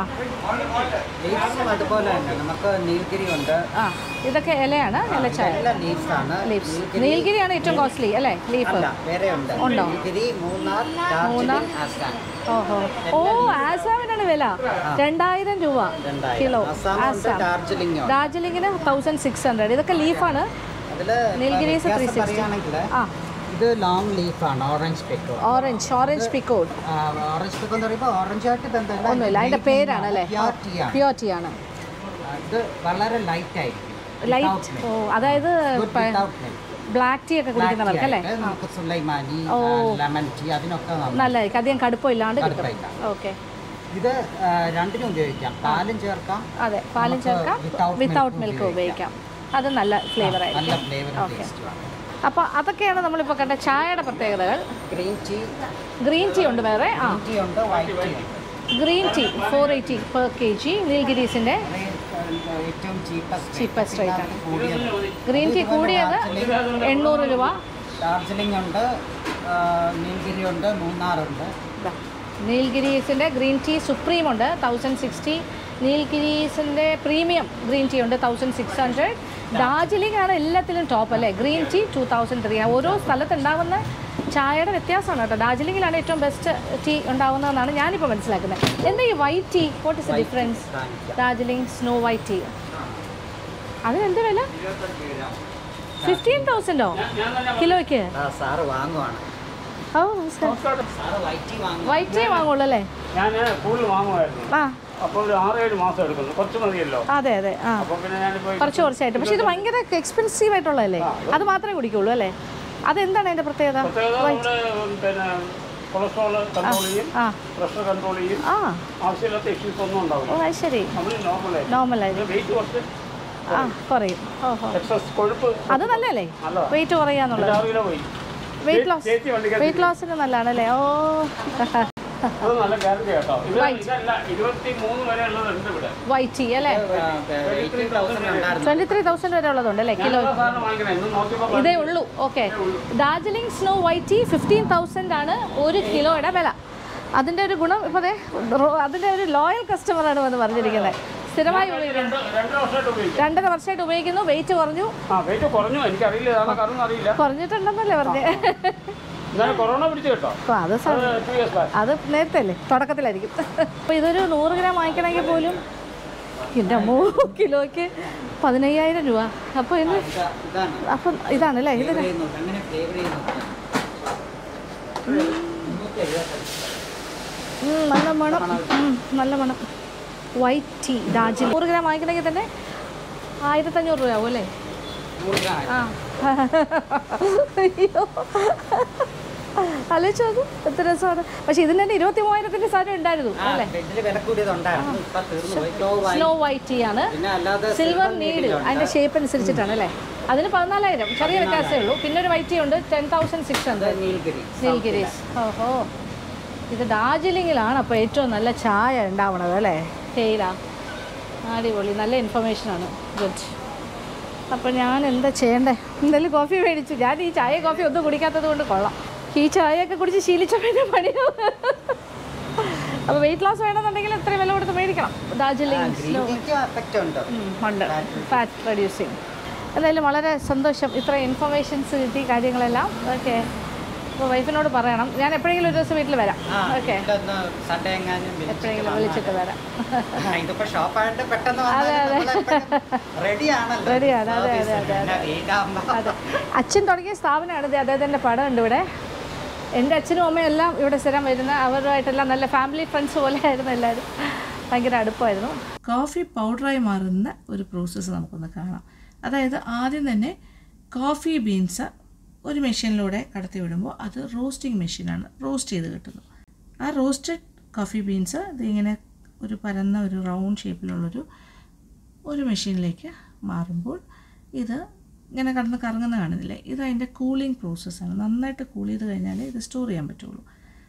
ലീവ്സും അതുപോലെ തന്നെ നമുക്ക് നീലഗിരി ഉണ്ട് ആ ഇതൊക്കെ ഇലയാണ് ഇലച്ചായ എല്ലാം ലീവ്സ് ആണ് ലീവ്സ് നീൽഗിരിയാണ് ഏറ്റവും കോസ്റ്റ്ലി അല്ലേ ലീഫ് അല്ല വേറെ ഉണ്ട് ഉണ്ടോ? നീലഗിരി മൂന്നാർ മൂന്നാർ. ഡാർജിലിംഗ് ആസാം ഓഹോ ഓ ആസാമിനാണ് വില രണ്ടായിരം രൂപ രണ്ടായിരം. കിലോ ആസാം ഉണ്ട് ആസാം ഡാർജിലിംഗ് ഉണ്ട് ഡാർജിലിങ്ങിന് തൗസൻഡ് സിക്സ് ഹൺഡ്രഡ് ഇതൊക്കെ ലീഫാണ് അതില് നീലഗിരീസ് വ്യത്യാസം 360. പറയുകയാണെങ്കിൽ ആ ഇത് ലോങ് ലീഫാണ് ഓറഞ്ച് പെക്കോ ഓറഞ്ച് ഓറഞ്ച് പിക്കോഡ് ഓറഞ്ച് പെക്കോ എന്ന് പറയുമ്പോൾ ഓറഞ്ച് ആയിട്ട് ബന്ധമില്ല ഒന്നുമില്ല അതിൻ്റെ പേരാണ് അല്ലേ പ്യോറിറ്റിയാണ് പ്യോറിറ്റിയാണ് ഇത് വളരെ ലൈറ്റ് ആയിരിക്കും ലൈറ്റ് ഓ അതായത് ബ്ലാക്ക് ടീ ഒക്കെ കുടിക്കുന്നവർക്ക് അല്ലേ നമുക്ക് സുലൈമാനി ഓ. ലെമൺ ടീ അതിനൊക്കെ നന്നായി. നല്ലതായിരിക്കും അധികം കടുപ്പം ഇല്ലാണ്ട് കിട്ടും കടുപ്പമില്ല. ഓക്കെ ഇത് ആ, രണ്ടിനും ഉപയോഗിക്കാം പാലും ചേർക്കാം അതെ പാലും നമുക്ക് ചേർക്കാം without വിത്തൗട്ട് milk മിൽക്ക് ഉപയോഗിക്കാം. ഉപയോഗിക്കാം അത് നല്ല ഫ്ലേവർ നല്ല ആയിരിക്കും ഫ്ലേവറും Okay. ടേസ്റ്റുമാണ് അപ്പോൾ അതൊക്കെയാണ് നമ്മളിപ്പോൾ കണ്ട ചായയുടെ പ്രത്യേകതകൾ ഗ്രീൻ ടീ ഗ്രീൻ ടീ ഉണ്ട് വേറെ ആ ടീ ഉണ്ട് വൈറ്റ് ടീ ഉണ്ട് green tea four eighty per K G നീൽഗിരീസിൻ്റെ അത് ഏറ്റവും ചീപ്പസ്റ്റ് Cheapest rate ആണ്. കൂടിയത് ഗ്രീൻ ടീ ഇതുപോലെ കൂടിയത് ഡാർജിലിംഗ് എണ്ണൂറ് രൂപ ഡാർജിലിംഗ് ഉണ്ട് ആ, നീലഗിരി ഉണ്ട് മൂന്നാറുണ്ട് ദാ, നീൽഗിരീസിൻ്റെ ഗ്രീൻ ടീ സുപ്രീം ഉണ്ട് തൗസൻഡ് സിക്സ്റ്റി നീൽഗിരീസിൻ്റെ പ്രീമിയം ഗ്രീൻ ടീ ഉണ്ട് തൗസൻഡ് സിക്സ് ഹൺഡ്രഡ് ഡാർജിലിംഗ് ആണ് എല്ലാത്തിലും ടോപ്പ് അല്ലേ green tea two thousand three ഓരോ സ്ഥലത്ത് ഉണ്ടാകുന്ന ചായയുടെ വ്യത്യാസമാണ് കേട്ടോ ഡാർജിലിംഗിലാണ് ഏറ്റവും ബെസ്റ്റ് ടീ ഉണ്ടാകുന്നതെന്നാണ് ഞാനിപ്പോൾ മനസ്സിലാക്കുന്നത് എന്താ ഈ white tea what is the difference Darjeeling snow white tea അതിനെന്ത് വില ഫിഫ്റ്റീൻ തൗസൻഡോ കിലോയ്ക്ക് ആ, സാറ് വാങ്ങുവാണ് ഓ നമസ്കാരം സാറ് വൈറ്റ് ടീ വാങ്ങും വൈറ്റ് ടീ വാങ്ങുള്ളൂ അല്ലേ ഞാൻ കൂടുതൽ വാങ്ങുമായിരുന്നു ആ അപ്പോൾ ഒരു ആറേഴ് മാസം എടുക്കുന്നു കുറച്ച് മതിയല്ലോ അതെ അതെ ആ അപ്പോൾ പിന്നെ ഞാനിപ്പോൾ കുറച്ച് കുറച്ചായിട്ട് പക്ഷേ ഇത് ഭയങ്കര എക്സ്പെൻസീവ് ആയിട്ടുള്ളതല്ലേ അത് മാത്രമേ കുടിക്കുള്ളൂ അല്ലേ അതെന്താണ് അതിൻ്റെ പ്രത്യേകത പ്രത്യേകത നമ്മുടെ പിന്നെ കൊളസ്ട്രോൾ കൺട്രോൾ ചെയ്യും ആ പ്രഷർ കൺട്രോൾ ചെയ്യും ആ ആവശ്യമില്ലാത്ത ഇഷ്യൂസ് ഒന്നും ഓ ഉണ്ടാവില്ല അത് ശരി നമ്മൾ നോർമലായി നോർമലായി വെയിറ്റ് കുറച്ച് ആ കുറയും ഓഹോ എക്സസ് കൊഴുപ്പ് അത് നല്ലതല്ലേ നല്ലതാ. വെയിറ്റ് കുറയാന്നുള്ളത് ആറ് കിലോ പോയി വെയിറ്റ് ലോസ് ചേച്ചി വണ്ടിക്കകത്ത് വെയിറ്റ് ലോസിന് നല്ലതാണല്ലേ ഓ അത് നല്ല ഗ്യാരണ്ടി കേട്ടോ ഇത് ഇതല്ല ഇരുപത്തി മൂന്ന് വരെ ഉള്ളതുണ്ട് ഇവിടെ വൈറ്റ് ടീ അല്ലേ എയ്റ്റീൻ തൗസൻഡ് ഉണ്ടായിരുന്നു ട്വൻറ്റി ത്രീ തൗസൻഡ് വരെ ഉള്ളതുണ്ട് അല്ലേ കിലോ സാധാരണ വാങ്ങിക്കണം ഇന്ന് നോക്കിയപ്പോൾ ഇതേ ഉള്ളൂ okay Darjeeling snow white tea fifteen thousand ആണ് ഒരു കിലോയുടെ വില അതിൻ്റെ ഒരു ഗുണം ഇപ്പോൾ അതെ അതിൻ്റെ ഒരു ലോയൽ കസ്റ്റമറാണ് വന്ന് പറഞ്ഞിരിക്കുന്നത് സ്ഥിരമായി ഉപയോഗിക്കുന്നു രണ്ട് രണ്ട് വർഷമായിട്ട് ഉപയോഗിക്കും രണ്ടര വർഷമായിട്ട് ഉപയോഗിക്കുന്നു വെയിറ്റ് കുറഞ്ഞു ആ വെയിറ്റ് കുറഞ്ഞു എനിക്കറിയില്ല ഏതാണ് കാരണം അറിയില്ല കുറഞ്ഞിട്ടുണ്ടെന്നല്ലേ പറഞ്ഞേ എന്നാലും കൊറോണ പിടിച്ചു കേട്ടോ അപ്പോൾ അത് സ- അത് ടു ഇയേഴ്സ് ബാക്ക് അത് നേരത്തെ അല്ലേ തുടക്കത്തിലായിരിക്കും അപ്പോൾ ഇതൊരു നൂറ് ഗ്രാം വാങ്ങിക്കണമെങ്കിൽ പോലും എൻ്റെ മൂ കിലോയ്ക്ക് പതിനയ്യായിരം രൂപ അപ്പോൾ ഇന്ന് ഇതാ- ഇതാണ് അപ്പം ഇതാണല്ലേ ഇത് ഫ്ലേവർ ചെയ്യുന്നത് അങ്ങനെ ഫ്ലേവർ ചെയ്യുന്നത് ഉം, നല്ല മണം ഉം, നല്ല മണം വൈറ്റ് ടീ ഡാർജിലിംഗ് നൂറ് ഗ്രാം വാങ്ങിക്കണമെങ്കിൽ തന്നെ ആയിരത്തഞ്ഞൂറ് രൂപ ആവും അല്ലേ നൂറ് ഗ്രാം ആ അയ്യോ ആലോചിച്ച് നോക്കൂ എത്ര രസമാണ് പക്ഷെ ഇതിന് തന്നെ ഇരുപത്തി മൂവായിരത്തിൻ്റെ സാധനം ഉണ്ടായിരുന്നു ആ, അല്ലേ ഇതില് വില കൂടിയതുണ്ടായിരുന്നു ഇപ്പൊ തീർന്നു പോയി Snow white. Snow white tea ആണ് പിന്നെ അല്ലാതെ സിൽവർ silver നീഡ് needle ഉണ്ട്. അതിന്റെ ഷേപ്പ് അനുസരിച്ചിട്ടാണ് അല്ലേ അതിന് പതിനാലായിരം ചെറിയ വ്യത്യാസമേ ഉള്ളൂ പിന്നെ ഒരു വൈറ്റ് ടീ ഉണ്ട് ടെൻ തൗസൻഡ് സിക്സ് ഇത് ഹൺഡ്രഡ് നീൽഗിരി നീൽഗിരീസ് ഓഹോ ഇത് ഡാർജിലിങ്ങിലാണ് അപ്പോൾ ഏറ്റവും നല്ല ചായ ഉണ്ടാവണത് അല്ലേ തേയില അടിപൊളി നല്ല ഇൻഫർമേഷനാണ് ഗുഡ് അപ്പോൾ ഞാൻ എന്താ ചെയ്യണ്ടേ എന്തായാലും കോഫി മേടിച്ചു ഞാൻ ഈ ചായ കോഫി ഒന്നും കുടിക്കാത്തത് കൊണ്ട് കൊള്ളാം ഈ ചായയൊക്കെ കുടിച്ച് ശീലിച്ച പിന്നെ പണിയാവും അപ്പോൾ വെയിറ്റ് ലോസ് വേണമെന്നുണ്ടെങ്കിൽ എത്രയും വില കൊടുത്ത് മേടിക്കണം ഡാർജിലിംഗ് സ്ലോ എഫക്റ്റ് ഉണ്ട് ഉണ്ട് ഫാറ്റ് റെഡ്യൂസിങ് എന്തായാലും വളരെ സന്തോഷം ഇത്ര ഇൻഫർമേഷൻസ് കിട്ടി കാര്യങ്ങളെല്ലാം ഓക്കെ അപ്പോൾ വൈഫിനോട് പറയണം ഞാൻ എപ്പോഴെങ്കിലും ഒരു ദിവസം വീട്ടിൽ വരാം ഓക്കെ സൺഡേ എങ്ങാനും എപ്പോഴെങ്കിലും വിളിച്ചിട്ട് വരാം ഇതിപ്പോ ഷോപ്പായിട്ട് പെട്ടെന്ന് റെഡി ആണല്ലോ റെഡിയാണ് അതെ അതെ അതെ അതെ വീടാകുമ്പോ അതെ അച്ഛൻ തുടങ്ങിയ സ്ഥാപനമാണ് ഇത് അദ്ദേഹത്തിൻ്റെ പടമുണ്ട് ഇവിടെ എൻ്റെ അച്ഛനും അമ്മയും എല്ലാം ഇവിടെ സ്ഥിരം വരുന്ന അവരുമായിട്ടെല്ലാം നല്ല ഫാമിലി ഫ്രണ്ട്സ് പോലെ ആയിരുന്നു എല്ലാവരും ഭയങ്കര അടുപ്പമായിരുന്നു കോഫി പൗഡറായി മാറുന്ന ഒരു പ്രോസസ്സ് നമുക്കൊന്ന് കാണാം അതായത് ആദ്യം തന്നെ കോഫി ബീൻസ് ഒരു മെഷീനിലൂടെ കടത്തി വിടുമ്പോൾ അത് റോസ്റ്റിംഗ് മെഷീനാണ് റോസ്റ്റ് ചെയ്ത് കിട്ടുന്നു ആ റോസ്റ്റഡ് കോഫി ബീൻസ് ഇതിങ്ങനെ ഒരു പരന്ന ഒരു റൗണ്ട് ഷേപ്പിലുള്ളൊരു ഒരു മെഷീനിലേക്ക് മാറുമ്പോൾ ഇത് ഇങ്ങനെ കടന്ന് കറങ്ങുന്ന കാണുന്നില്ലേ ഇത് അതിൻ്റെ കൂളിംഗ് പ്രോസസ്സാണ് നന്നായിട്ട് കൂൾ ചെയ്ത് കഴിഞ്ഞാലേ ഇത് സ്റ്റോർ ചെയ്യാൻ പറ്റുള്ളൂ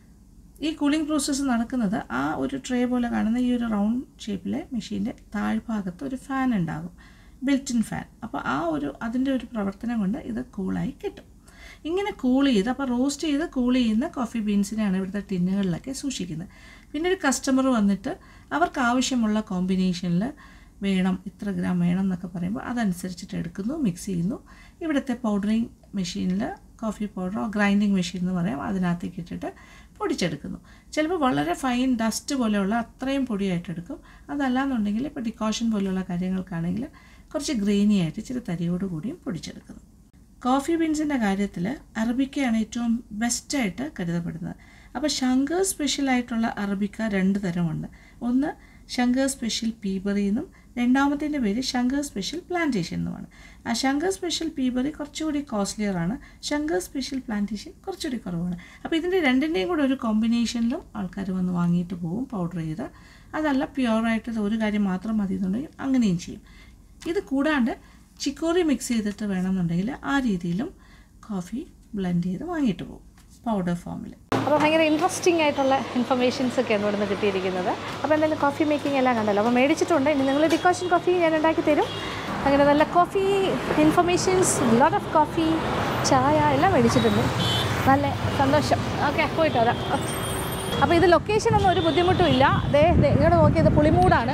ഈ കൂളിംഗ് പ്രോസസ്സ് നടക്കുന്നത് ആ ഒരു ട്രേ പോലെ കാണുന്ന ഈ ഒരു റൗണ്ട് ഷേപ്പിലെ മെഷീൻ്റെ താഴ്ഭാഗത്ത് ഒരു ഫാൻ ഉണ്ടാകും ബിൽറ്റിൻ ഫാൻ അപ്പോൾ ആ ഒരു അതിൻ്റെ ഒരു പ്രവർത്തനം കൊണ്ട് ഇത് കൂളായി കിട്ടും ഇങ്ങനെ കൂൾ ചെയ്ത് അപ്പോൾ റോസ്റ്റ് ചെയ്ത് കൂൾ ചെയ്യുന്ന കോഫി ബീൻസിനെയാണ് ഇവിടുത്തെ ടിന്നുകളിലൊക്കെ സൂക്ഷിക്കുന്നത് പിന്നെ ഒരു കസ്റ്റമർ വന്നിട്ട് അവർക്ക് ആവശ്യമുള്ള കോമ്പിനേഷനിൽ വേണം ഇത്ര ഗ്രാം വേണം എന്നൊക്കെ പറയുമ്പോൾ അതനുസരിച്ചിട്ട് എടുക്കുന്നു മിക്സ് ചെയ്യുന്നു ഇവിടുത്തെ പൗഡറിങ് മെഷീനിൽ കോഫി പൗഡറോ ഗ്രൈൻഡിങ് മെഷീൻ എന്ന് പറയാം അതിനകത്തേക്ക് ഇട്ടിട്ട് പൊടിച്ചെടുക്കുന്നു ചിലപ്പോൾ വളരെ ഫൈൻ ഡസ്റ്റ് പോലെയുള്ള അത്രയും പൊടിയായിട്ട് എടുക്കും അതല്ലാന്നുണ്ടെങ്കിൽ ഇപ്പോൾ ഡിക്കോഷൻ പോലെയുള്ള കാര്യങ്ങൾക്കാണെങ്കിൽ കുറച്ച് ഗ്രെയിനി ആയിട്ട് ഇച്ചിരി തരിയോട് കൂടിയും പൊടിച്ചെടുക്കുന്നു കോഫി ബീൻസിൻ്റെ കാര്യത്തിൽ അറബിക്കയാണ് ഏറ്റവും ബെസ്റ്റായിട്ട് കരുതപ്പെടുന്നത് അപ്പോൾ ശങ്കർ സ്പെഷ്യൽ ആയിട്ടുള്ള അറബിക്ക രണ്ട് തരമുണ്ട് ഒന്ന് ശങ്കർ സ്പെഷ്യൽ പീബറി എന്നും രണ്ടാമത്തിൻ്റെ പേര് ശങ്കർ സ്പെഷ്യൽ പ്ലാന്റേഷൻ എന്നുമാണ് ആ ശങ്കർ സ്പെഷ്യൽ പീബറി കുറച്ചുകൂടി കോസ്റ്റ്ലിയർ ആണ് ശങ്കർ സ്പെഷ്യൽ പ്ലാന്റേഷൻ കുറച്ചുകൂടി കുറവാണ് അപ്പോൾ ഇതിൻ്റെ രണ്ടിൻ്റെയും കൂടെ ഒരു കോമ്പിനേഷനിലും ആൾക്കാർ വന്ന് വാങ്ങിയിട്ട് പോകും പൗഡർ ചെയ്ത് അതല്ല പ്യുവറായിട്ട് ഒരു കാര്യം മാത്രം മതി എന്നുണ്ടെങ്കിൽ അങ്ങനെയും ചെയ്യും ഇത് കൂടാണ്ട് ചിക്കോറി മിക്സ് ചെയ്തിട്ട് വേണമെന്നുണ്ടെങ്കിൽ ആ രീതിയിലും കോഫി ബ്ലെൻഡ് ചെയ്ത് വാങ്ങിയിട്ട് പോകും പൗഡർ ഫോമിൽ അപ്പോൾ ഭയങ്കര ഇൻട്രസ്റ്റിംഗ് ആയിട്ടുള്ള ഇൻഫർമേഷൻസ് ഒക്കെയാണ് ഇവിടെ നിന്ന് കിട്ടിയിരിക്കുന്നത് അപ്പോൾ എന്തായാലും കോഫി മേക്കിംഗ് എല്ലാം കണ്ടല്ലോ അപ്പോൾ മേടിച്ചിട്ടുണ്ട് ഇനി നിങ്ങൾ ഡിക്കോഷൻ കോഫി ഞാൻ ഉണ്ടാക്കി തരും അങ്ങനെ നല്ല coffee informations lot of coffee ചായ എല്ലാം മേടിച്ചിട്ടുണ്ട് നല്ല സന്തോഷം ഓക്കെ പോയിട്ട് വരാം അപ്പോൾ ഇത് ലൊക്കേഷനൊന്നും ഒരു ബുദ്ധിമുട്ടും ഇല്ല ദേ ദേ ഇങ്ങോട്ട് നോക്കിയത് പുളിമൂടാണ്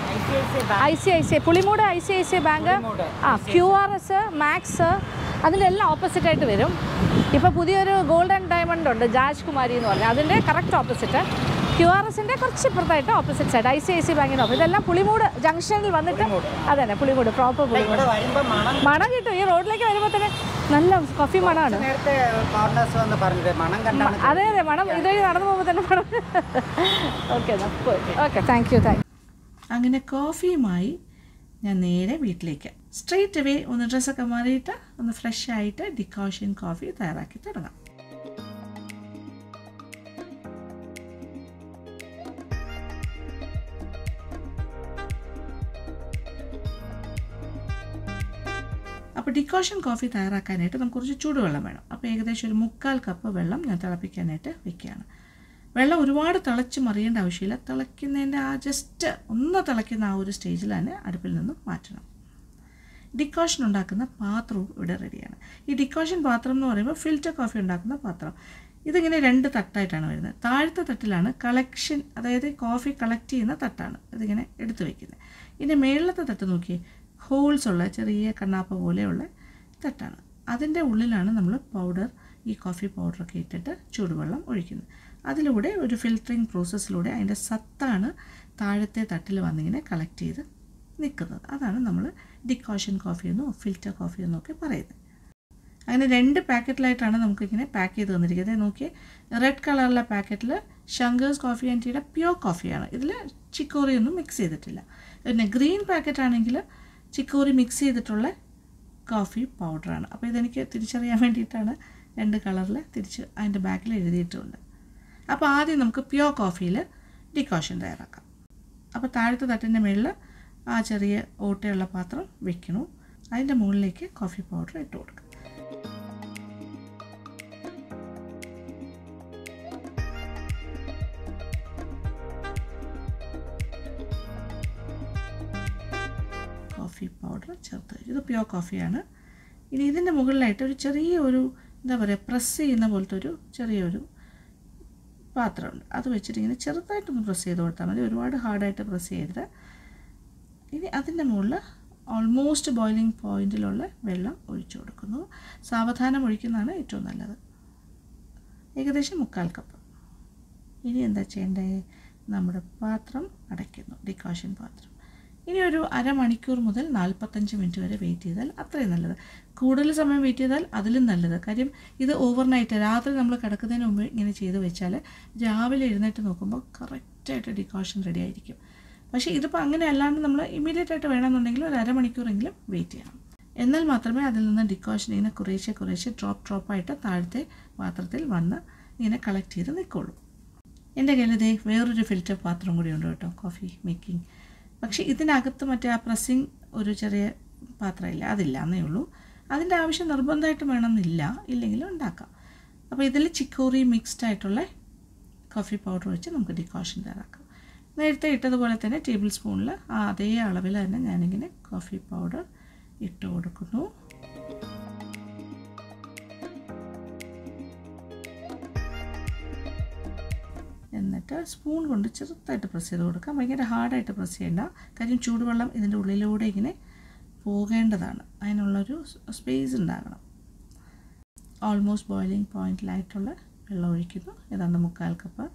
I C I C Pulimood I C I C bank ആ ക്യു ആർ എസ് മാക്സ് അതിൻ്റെ എല്ലാം ഓപ്പോസിറ്റ് ആയിട്ട് വരും ഇപ്പോൾ പുതിയൊരു ഗോൾഡൻ ഡയമണ്ട് ഉണ്ട് ജാജ് കുമാരി എന്ന് പറഞ്ഞാൽ അതിൻ്റെ കറക്റ്റ് ഓപ്പോസിറ്റ് ക്യു ആർ എസിൻ്റെ കുറച്ച് ഇപ്പുറത്തായിട്ട് opposite side I C I C ബാങ്കിൻ്റെ ഓപ്പോസിറ്റ് ഇതെല്ലാം പുളിമൂട് ജംഗ്ഷനിൽ വന്നിട്ട് അതന്നെ പുളിമൂട് പ്രോപ്പർ പുളിമൂട് ഇവിടെ വരുമ്പോ മണം മണം കിട്ടും ഈ റോഡിലേക്ക് വരുമ്പോൾ തന്നെ നല്ല കോഫി മണമാണ് നേരത്തെ കോർണേഴ്സ് വന്ന് പറഞ്ഞത് മണം കണ്ടാണ് അതെ അതെ മണം ഇതുവഴി നടന്നു പോകുമ്പോൾ തന്നെ മണം okay okay thank you thank അങ്ങനെ കോഫിയുമായി ഞാൻ നേരെ വീട്ടിലേക്ക് സ്ട്രെയിറ്റ് അവേ ഒന്ന് ഡ്രസ്സൊക്കെ മാറിയിട്ട് ഒന്ന് ഫ്രഷ് ആയിട്ട് ഡിക്കോഷൻ കോഫി തയ്യാറാക്കി തുടങ്ങാം അപ്പോൾ ഡിക്കോഷൻ കോഫി തയ്യാറാക്കാനായിട്ട് നമുക്ക് കുറച്ച് ചൂടുവെള്ളം വേണം അപ്പോൾ ഏകദേശം ഒരു മുക്കാൽ കപ്പ് വെള്ളം ഞാൻ തിളപ്പിക്കാനായിട്ട് വെക്കുകയാണ് വെള്ളം ഒരുപാട് തിളച്ച് മറിയേണ്ട ആവശ്യമില്ല തിളയ്ക്കുന്നതിൻ്റെ ആ ജസ്റ്റ് ഒന്ന് തിളയ്ക്കുന്ന ആ ഒരു സ്റ്റേജിൽ തന്നെ അടുപ്പിൽ നിന്നും മാറ്റണം ഡിക്കോഷൻ ഉണ്ടാക്കുന്ന പാത്രവും ഇവിടെ റെഡിയാണ് ഈ ഡിക്കോഷൻ പാത്രം എന്ന് പറയുമ്പോൾ ഫിൽറ്റർ കോഫി ഉണ്ടാക്കുന്ന പാത്രം ഇതിങ്ങനെ രണ്ട് തട്ടായിട്ടാണ് വരുന്നത് താഴത്തെ തട്ടിലാണ് കളക്ഷൻ അതായത് കോഫി കളക്ട് ചെയ്യുന്ന തട്ടാണ് ഇതിങ്ങനെ എടുത്തു വയ്ക്കുന്നത് ഇതിൻ്റെ മേളിലത്തെ തട്ട് നോക്കിയേ ഹോൾസ് ഉള്ള ചെറിയ കണ്ണാപ്പ പോലെയുള്ള തട്ടാണ് അതിൻ്റെ ഉള്ളിലാണ് നമ്മൾ പൗഡർ ഈ കോഫി പൗഡറൊക്കെ ഇട്ടിട്ട് ചൂടുവെള്ളം ഒഴിക്കുന്നത് അതിലൂടെ ഒരു ഫിൽറ്ററിങ് പ്രോസസ്സിലൂടെ അതിൻ്റെ സത്താണ് താഴത്തെ തട്ടിൽ വന്നിങ്ങനെ കളക്ട് ചെയ്ത് നിൽക്കുന്നത് അതാണ് നമ്മൾ ഡിക്കോഷൻ കോഫി എന്നോ ഫിൽറ്റർ കോഫി എന്നോ ഒക്കെ പറയുന്നത് അങ്ങനെ രണ്ട് പാക്കറ്റിലായിട്ടാണ് നമുക്കിങ്ങനെ പാക്ക് ചെയ്ത് തന്നിരിക്കുന്നത് നോക്കി റെഡ് കളറിലെ പാക്കറ്റിൽ ശങ്കേഴ്സ് കോഫി ആൻഡ് ടീയുടെ പ്യുവർ കോഫിയാണ് ഇതിൽ ചിക്കോറി ഒന്നും മിക്സ് ചെയ്തിട്ടില്ല പിന്നെ ഗ്രീൻ പാക്കറ്റ് ആണെങ്കിൽ ചിക്കോറി മിക്സ് ചെയ്തിട്ടുള്ള കോഫി പൗഡറാണ് അപ്പോൾ ഇതെനിക്ക് തിരിച്ചറിയാൻ വേണ്ടിയിട്ടാണ് രണ്ട് കളറിൽ തിരിച്ച് അതിൻ്റെ ബാക്കിൽ എഴുതിയിട്ടുണ്ട് അപ്പോൾ ആദ്യം നമുക്ക് പ്യുവർ കോഫിയിൽ ഡിക്കോഷൻ തയ്യാറാക്കാം അപ്പോൾ താഴത്തെ തട്ടിൻ്റെ മുകളിൽ ആ ചെറിയ ഓട്ടയുള്ള പാത്രം വെക്കണം അതിൻ്റെ മുകളിലേക്ക് കോഫി പൗഡർ ഇട്ട് കൊടുക്കുക കോഫി പൗഡർ ചേർത്ത് കഴിഞ്ഞു ഇത് പ്യുവർ കോഫിയാണ് ഇനി ഇതിൻ്റെ മുകളിലായിട്ട് ഒരു ചെറിയ ഒരു എന്താ പറയുക പ്രസ് ചെയ്യുന്ന പോലത്തെ ഒരു ചെറിയൊരു പാത്രമുണ്ട് അത് വെച്ചിട്ട് ഇങ്ങനെ ചെറുതായിട്ടൊന്ന് പ്രസ് ചെയ്ത് കൊടുത്താൽ മതി ഒരുപാട് ഹാർഡായിട്ട് പ്രസ് ചെയ്യരുത് ഇനി അതിൻ്റെ മുകളിൽ ഓൾമോസ്റ്റ് ബോയിലിംഗ് പോയിന്റിലുള്ള വെള്ളം ഒഴിച്ചു കൊടുക്കുന്നു സാവധാനം ഒഴിക്കുന്നതാണ് ഏറ്റവും നല്ലത് ഏകദേശം മുക്കാൽ കപ്പ് ഇനി എന്താ ചെയ്യേണ്ടത് നമ്മുടെ പാത്രം അടയ്ക്കുന്നു ഡിക്കോഷൻ പാത്രം ഇനി ഒരു അരമണിക്കൂർ മുതൽ നാൽപ്പത്തഞ്ച് മിനിറ്റ് വരെ വെയിറ്റ് ചെയ്താൽ അത്രയും നല്ലത് കൂടുതൽ സമയം വെയിറ്റ് ചെയ്താൽ അതിലും നല്ലത് കാര്യം ഇത് ഓവർനൈറ്റ് രാത്രി നമ്മൾ കിടക്കുന്നതിന് മുമ്പ് ഇങ്ങനെ ചെയ്ത് വെച്ചാൽ രാവിലെ എഴുന്നേറ്റ് നോക്കുമ്പോൾ കറക്റ്റായിട്ട് ഡിക്കോഷൻ റെഡി ആയിരിക്കും പക്ഷേ ഇതിപ്പോൾ അങ്ങനെ അല്ലാണ്ട് നമ്മൾ ഇമ്മീഡിയറ്റ് ആയിട്ട് വേണമെന്നുണ്ടെങ്കിൽ ഒരു അരമണിക്കൂറെങ്കിലും വെയിറ്റ് ചെയ്യണം എന്നാൽ മാത്രമേ അതിൽ നിന്ന് ഡിക്കോഷൻ ഇങ്ങനെ കുറേശ്ശെ കുറേശ്ശെ ഡ്രോപ്പ് ഡ്രോപ്പായിട്ട് താഴത്തെ പാത്രത്തിൽ വന്ന് ഇങ്ങനെ കളക്ട് ചെയ്ത് നിൽക്കുള്ളൂ എൻ്റെ കയ്യിൽ ഇതേ വേറൊരു ഫിൽറ്റർ പാത്രം കൂടി ഉണ്ട് കേട്ടോ കോഫി മേക്കിംഗ് പക്ഷേ ഇതിനകത്ത് മറ്റേ ആ പ്രസ്സിങ് ഒരു ചെറിയ പാത്രമില്ല അതില്ല എന്നേ ഉള്ളൂ അതിൻ്റെ ആവശ്യം നിർബന്ധമായിട്ട് വേണമെന്നില്ല ഇല്ലെങ്കിലും ഉണ്ടാക്കാം അപ്പോൾ ഇതിൽ ചിക്കോറി മിക്സ്ഡ് ആയിട്ടുള്ള കോഫി പൗഡർ വെച്ച് നമുക്ക് ഡിക്കോഷൻ തയ്യാറാക്കാം നേരത്തെ ഇട്ടതുപോലെ തന്നെ ടേബിൾ സ്പൂണിൽ ആ അതേ അളവിൽ തന്നെ ഞാനിങ്ങനെ കോഫി പൗഡർ ഇട്ട് കൊടുക്കുന്നു എന്നിട്ട് സ്പൂൺ കൊണ്ട് ചെറുതായിട്ട് പ്രസ് ചെയ്ത് കൊടുക്കാം ഭയങ്കര ഹാർഡായിട്ട് പ്രസ് ചെയ്യേണ്ട കാര്യം ചൂടുവെള്ളം ഇതിൻ്റെ ഉള്ളിലൂടെ ഇങ്ങനെ പോകേണ്ടതാണ് അതിനുള്ളൊരു സ്പേസ് ഉണ്ടാകണം ഓൾമോസ്റ്റ് ബോയിലിംഗ് പോയിന്റിലായിട്ടുള്ള വെള്ളം ഒഴിക്കുന്നു ഏതാണ്ട് മുക്കാൽ കപ്പ്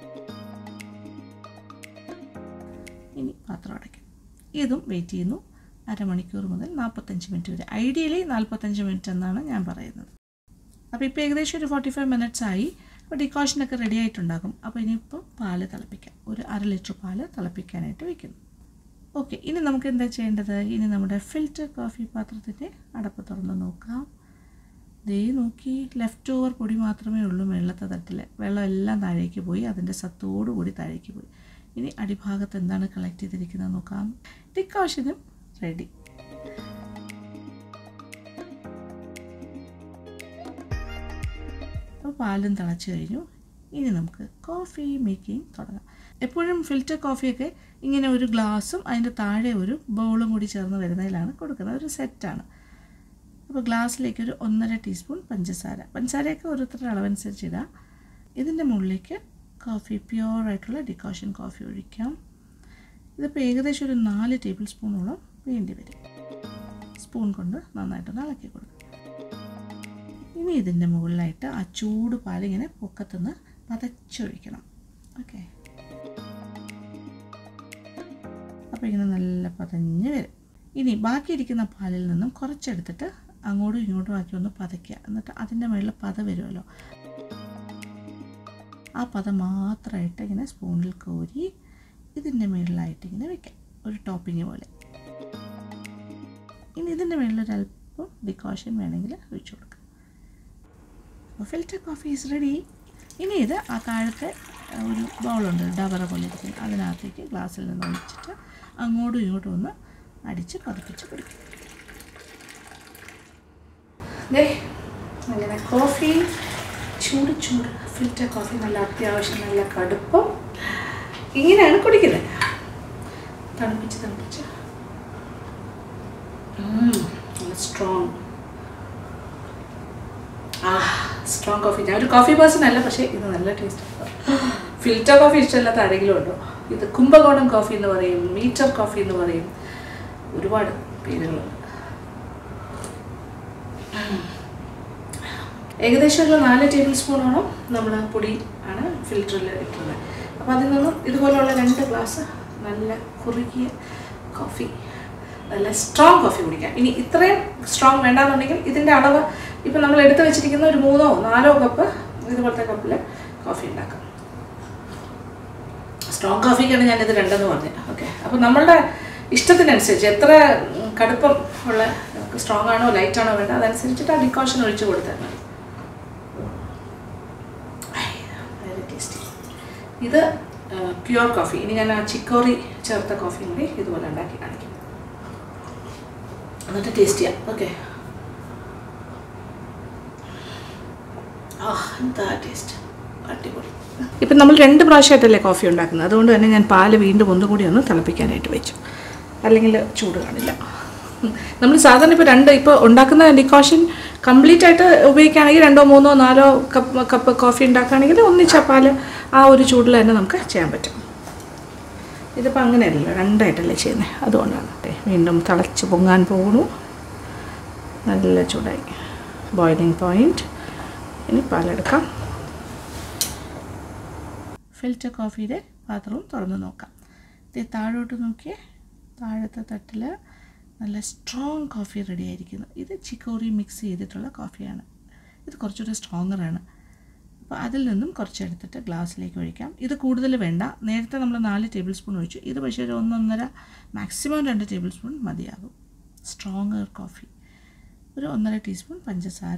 ഇനി പാത്രം അടയ്ക്കും ഇതും വെയിറ്റ് ചെയ്യുന്നു അരമണിക്കൂർ മുതൽ നാൽപ്പത്തഞ്ച് മിനിറ്റ് വരെ ഐഡിയലി നാൽപ്പത്തഞ്ച് മിനിറ്റ് എന്നാണ് ഞാൻ പറയുന്നത് അപ്പോൾ ഇപ്പോൾ ഏകദേശം ഒരു ഫോർട്ടി ഫൈവ് മിനിറ്റ്സ് ആയി അപ്പോൾ ഡിക്കോഷനൊക്കെ റെഡി ആയിട്ടുണ്ടാകും അപ്പോൾ ഇനിയിപ്പോൾ പാല് തിളപ്പിക്കാം ഒരു അര ലിറ്റർ പാല് തിളപ്പിക്കാനായിട്ട് വെക്കുന്നു ഓക്കെ ഇനി നമുക്ക് എന്താ ചെയ്യേണ്ടത് ഇനി നമ്മുടെ ഫിൽറ്റർ കോഫി പാത്രത്തിൻ്റെ അടപ്പ് തുറന്ന് നോക്കാം ദേ നോക്കി ലെഫ്റ്റ് ഓവർ പൊടി മാത്രമേ ഉള്ളൂ വെള്ളത്തെ തട്ടിൽ വെള്ളം എല്ലാം താഴേക്ക് പോയി അതിൻ്റെ സത്തോടു കൂടി താഴേക്ക് പോയി ഇനി അടിഭാഗത്ത് എന്താണ് കളക്ട് ചെയ്തിരിക്കുന്നത് നോക്കാം ഡിക്കോഷനും റെഡി അപ്പോൾ പാലും തിളച്ച് കഴിഞ്ഞു ഇനി നമുക്ക് കോഫി മേക്കിംഗ് തുടങ്ങാം എപ്പോഴും ഫിൽറ്റർ കോഫിയൊക്കെ ഇങ്ങനെ ഒരു ഗ്ലാസും അതിൻ്റെ താഴെ ഒരു ബൗളും കൂടി ചേർന്ന് വരുന്നതിലാണ് കൊടുക്കുന്നത് ഒരു സെറ്റാണ് അപ്പോൾ ഗ്ലാസ്സിലേക്ക് ഒരു ഒന്നര ടീസ്പൂൺ പഞ്ചസാര പഞ്ചസാരയൊക്കെ ഓരോരുത്തരുടെ അളവനുസരിച്ച് ഇടാം ഇതിൻ്റെ മുകളിലേക്ക് കോഫി പ്യുവർ ആയിട്ടുള്ള ഡിക്കോഷൻ കോഫി ഒഴിക്കാം ഇതിപ്പോൾ ഏകദേശം ഒരു നാല് ടേബിൾ സ്പൂണോളം വേണ്ടി വരും സ്പൂൺ കൊണ്ട് നന്നായിട്ടൊന്ന് ഇളക്കി കൊടുക്കും ഇനി ഇതിൻ്റെ മുകളിലായിട്ട് ആ ചൂട് പാലിങ്ങനെ പൊക്കത്തുനിന്ന് പതച്ചൊഴിക്കണം ഓക്കെ അപ്പോൾ ഇങ്ങനെ നല്ല പതഞ്ഞ് വരും ഇനി ബാക്കിയിരിക്കുന്ന പാലിൽ നിന്നും കുറച്ചെടുത്തിട്ട് അങ്ങോട്ടും ഇങ്ങോട്ടും ആക്കി ഒന്ന് പതയ്ക്കുക എന്നിട്ട് അതിൻ്റെ മുകളിൽ പത വരുമല്ലോ ആ പത മാത്രമായിട്ട് ഇങ്ങനെ സ്പൂണിൽ കോരി ഇതിൻ്റെ മുകളിലായിട്ട് ഇങ്ങനെ വെക്കാം ഒരു ടോപ്പിങ് പോലെ ഇനി ഇതിൻ്റെ മുകളിൽ ഒരല്പം ഡിക്കോഷൻ വേണമെങ്കിൽ ഒഴിച്ചു കൊടുക്കാം അപ്പോൾ ഫിൽറ്റർ കോഫി ഈസ് റെഡി ഇനി ഇത് ആ താഴത്തെ ആ, ഒരു ബൗളുണ്ട് ഡബറ പോലെ ഇരിക്കുന്നത് അതിനകത്തേക്ക് ഗ്ലാസ്സിൽ നിന്ന് ഒഴിച്ചിട്ട് അങ്ങോട്ടും ഇങ്ങോട്ടും ഒന്ന് അടിച്ച് പതിപ്പിച്ച് കുടിക്കും ദേ അങ്ങനെ കോഫി ചൂട് ചൂട് ഫിൽറ്റർ കോഫി നല്ല അത്യാവശ്യം നല്ല കടുപ്പം ഇങ്ങനെയാണ് കുടിക്കുന്നത് തണുപ്പിച്ച് തണുപ്പിച്ച് ഉം, നല്ല സ്ട്രോങ് ആ സ്ട്രോങ് കോഫി ഞാൻ ഒരു കോഫി പേഴ്സൺ അല്ല പക്ഷേ ഇത് നല്ല ടേസ്റ്റ് ഫിൽറ്റർ കോഫി ഇഷ്ടമില്ലാത്ത ആരെങ്കിലും ഉണ്ടോ ഇത് കുംഭകോണം കോഫി എന്ന് പറയും മീറ്റർ കോഫി എന്ന് പറയും ഒരുപാട് പേരുകളുണ്ട് ഏകദേശം ഒരു നാല് ടേബിൾ സ്പൂണോളം നമ്മൾ പൊടി ആണ് ഫിൽറ്ററിൽ ഇട്ടുള്ളത് അപ്പോൾ അതിൽ നിന്നും ഇതുപോലെയുള്ള രണ്ട് ഗ്ലാസ് നല്ല കുറുകിയ കോഫി നല്ല സ്ട്രോങ് കോഫി കുടിക്കാം ഇനി ഇത്രയും സ്ട്രോങ് വേണ്ടാന്നുണ്ടെങ്കിൽ ഇതിൻ്റെ അളവ് ഇപ്പം നമ്മൾ എടുത്ത് വെച്ചിരിക്കുന്ന ഒരു മൂന്നോ നാലോ കപ്പ് ഇതുപോലത്തെ കപ്പിൽ കോഫി ഉണ്ടാക്കാം സ്ട്രോങ് കോഫിക്കാണ് ഞാനിത് രണ്ടെന്ന് പറഞ്ഞത് ഓക്കെ അപ്പോൾ നമ്മളുടെ ഇഷ്ടത്തിനനുസരിച്ച് എത്ര ഉം, കടുപ്പം ഉള്ള സ്ട്രോങ് ആണോ ലൈറ്റ് ആണോ വേണ്ട അതനുസരിച്ചിട്ട് ആ ഡിക്കോഷൻ ഒഴിച്ച് കൊടുത്താൽ മതി വെരി ടേസ്റ്റി ഇത് പ്യുവർ കോഫി ഇനി ഞാൻ ആ ചിക്കോറി ചേർത്ത കോഫിയും കൂടി ഇതുപോലെ ഉണ്ടാക്കി കാണിക്കും എന്നിട്ട് ടേസ്റ്റ് ചെയ്യാം ഓക്കെ ആ എന്താ ടേസ്റ്റ് അടിപൊളി ഇപ്പം നമ്മൾ രണ്ട് പ്രാവശ്യമായിട്ടല്ലേ കോഫി ഉണ്ടാക്കുന്നത് അതുകൊണ്ട് തന്നെ ഞാൻ പാല് വീണ്ടും ഒന്നുകൂടി ഒന്ന് തിളപ്പിക്കാനായിട്ട് വെച്ചു അല്ലെങ്കിൽ ചൂട് കാണില്ല നമ്മൾ സാധാരണ ഇപ്പോൾ രണ്ട് ഇപ്പോൾ ഉണ്ടാക്കുന്ന ഡിക്കോഷൻ കംപ്ലീറ്റ് ആയിട്ട് ഉപയോഗിക്കുകയാണെങ്കിൽ രണ്ടോ മൂന്നോ നാലോ കപ്പ് കപ്പ് കോഫി ഉണ്ടാക്കുകയാണെങ്കിൽ ഒന്നിച്ച പാൽ ആ ഒരു ചൂടിൽ തന്നെ നമുക്ക് ചെയ്യാൻ പറ്റും ഇതിപ്പോൾ അങ്ങനെയല്ലല്ലോ രണ്ടായിട്ടല്ലേ ചെയ്യുന്നത് അതുകൊണ്ടാണ് ദേ വീണ്ടും തിളച്ച് പൊങ്ങാൻ പോകുന്നു നല്ല ചൂടായി ബോയിലിംഗ് പോയിൻറ്റ് ഇനി പാലെടുക്കാം ഫിൽറ്റർ കോഫിയുടെ പാത്രവും തുറന്ന് നോക്കാം ഇത് താഴോട്ട് നോക്കിയേ താഴത്തെ തട്ടിൽ നല്ല സ്ട്രോങ് കോഫി റെഡി ആയിരിക്കുന്നു ഇത് ചിക്കോറി മിക്സ് ചെയ്തിട്ടുള്ള കോഫിയാണ് ഇത് കുറച്ചുകൂടി സ്ട്രോങ്ങറാണ് അപ്പോൾ അതിൽ നിന്നും കുറച്ചെടുത്തിട്ട് ഗ്ലാസ്സിലേക്ക് ഒഴിക്കാം ഇത് കൂടുതൽ വേണ്ട നേരത്തെ നമ്മൾ നാല് ടേബിൾ സ്പൂൺ ഒഴിച്ചു ഇത് പക്ഷേ ഒരു ഒന്നൊന്നര മാക്സിമം രണ്ട് ടേബിൾ സ്പൂൺ മതിയാകും സ്ട്രോങ്ങർ കോഫി ഒരു ഒന്നര ടീസ്പൂൺ പഞ്ചസാര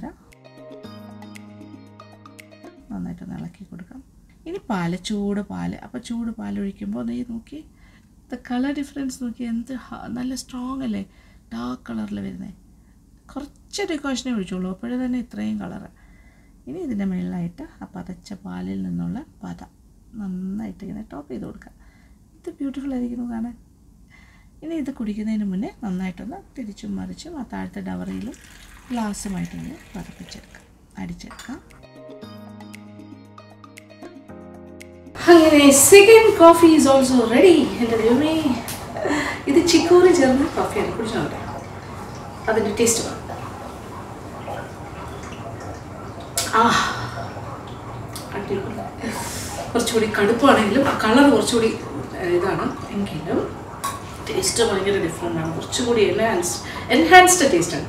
നന്നായിട്ടൊന്ന് ഇളക്കി കൊടുക്കാം ഇനി പാല് ചൂട് പാല് അപ്പോൾ ചൂട് പാൽ ഒഴിക്കുമ്പോൾ നീ നോക്കി ദ കളർ ഡിഫറൻസ് നോക്കി എന്ത് ഹ- നല്ല സ്ട്രോങ് അല്ലേ ഡാർക്ക് കളറിൽ വരുന്നത് കുറച്ച് ഡിക്കോഷനെ ഒഴിച്ചോളൂ അപ്പോഴേ തന്നെ ഇത്രയും കളറ് ഇനി ഇതിൻ്റെ മുകളിലായിട്ട് ആ പതച്ച പാലിൽ നിന്നുള്ള പത നന്നായിട്ട് ഇങ്ങനെ ടോപ്പ് ചെയ്ത് കൊടുക്കുക ഇത് ബ്യൂട്ടിഫുൾ ആയിരിക്കുന്നു കാണാൻ ഇനി ഇത് കുടിക്കുന്നതിന് മുന്നേ നന്നായിട്ടൊന്ന് തിരിച്ചും മറിച്ചും ആ താഴത്തെ ഡവറിയിലും ഗ്ലാസ്സുമായിട്ട് ഇങ്ങനെ പതപ്പിച്ചെടുക്കാം അടിച്ചെടുക്കാം അങ്ങനെ second coffee is also ready എൻ്റെ ദൈവമേ ഇത് ചിക്കോറി ചേർന്ന കോഫിയാണ് കുടിച്ചോട്ടെ അതിൻ്റെ ടേസ്റ്റ് വേണം ആ അടിപൊളി കുറച്ചുകൂടി കടുപ്പാണെങ്കിലും കളർ കുറച്ചുകൂടി ഏഹ്, ഇതാണ് എങ്കിലും ടേസ്റ്റ് ഭയങ്കര ഡിഫറെൻ്റ് ആണ് കുറച്ചുകൂടി എൻഹാൻസ് എൻഹാൻസ്ഡ് ടേസ്റ്റാണ്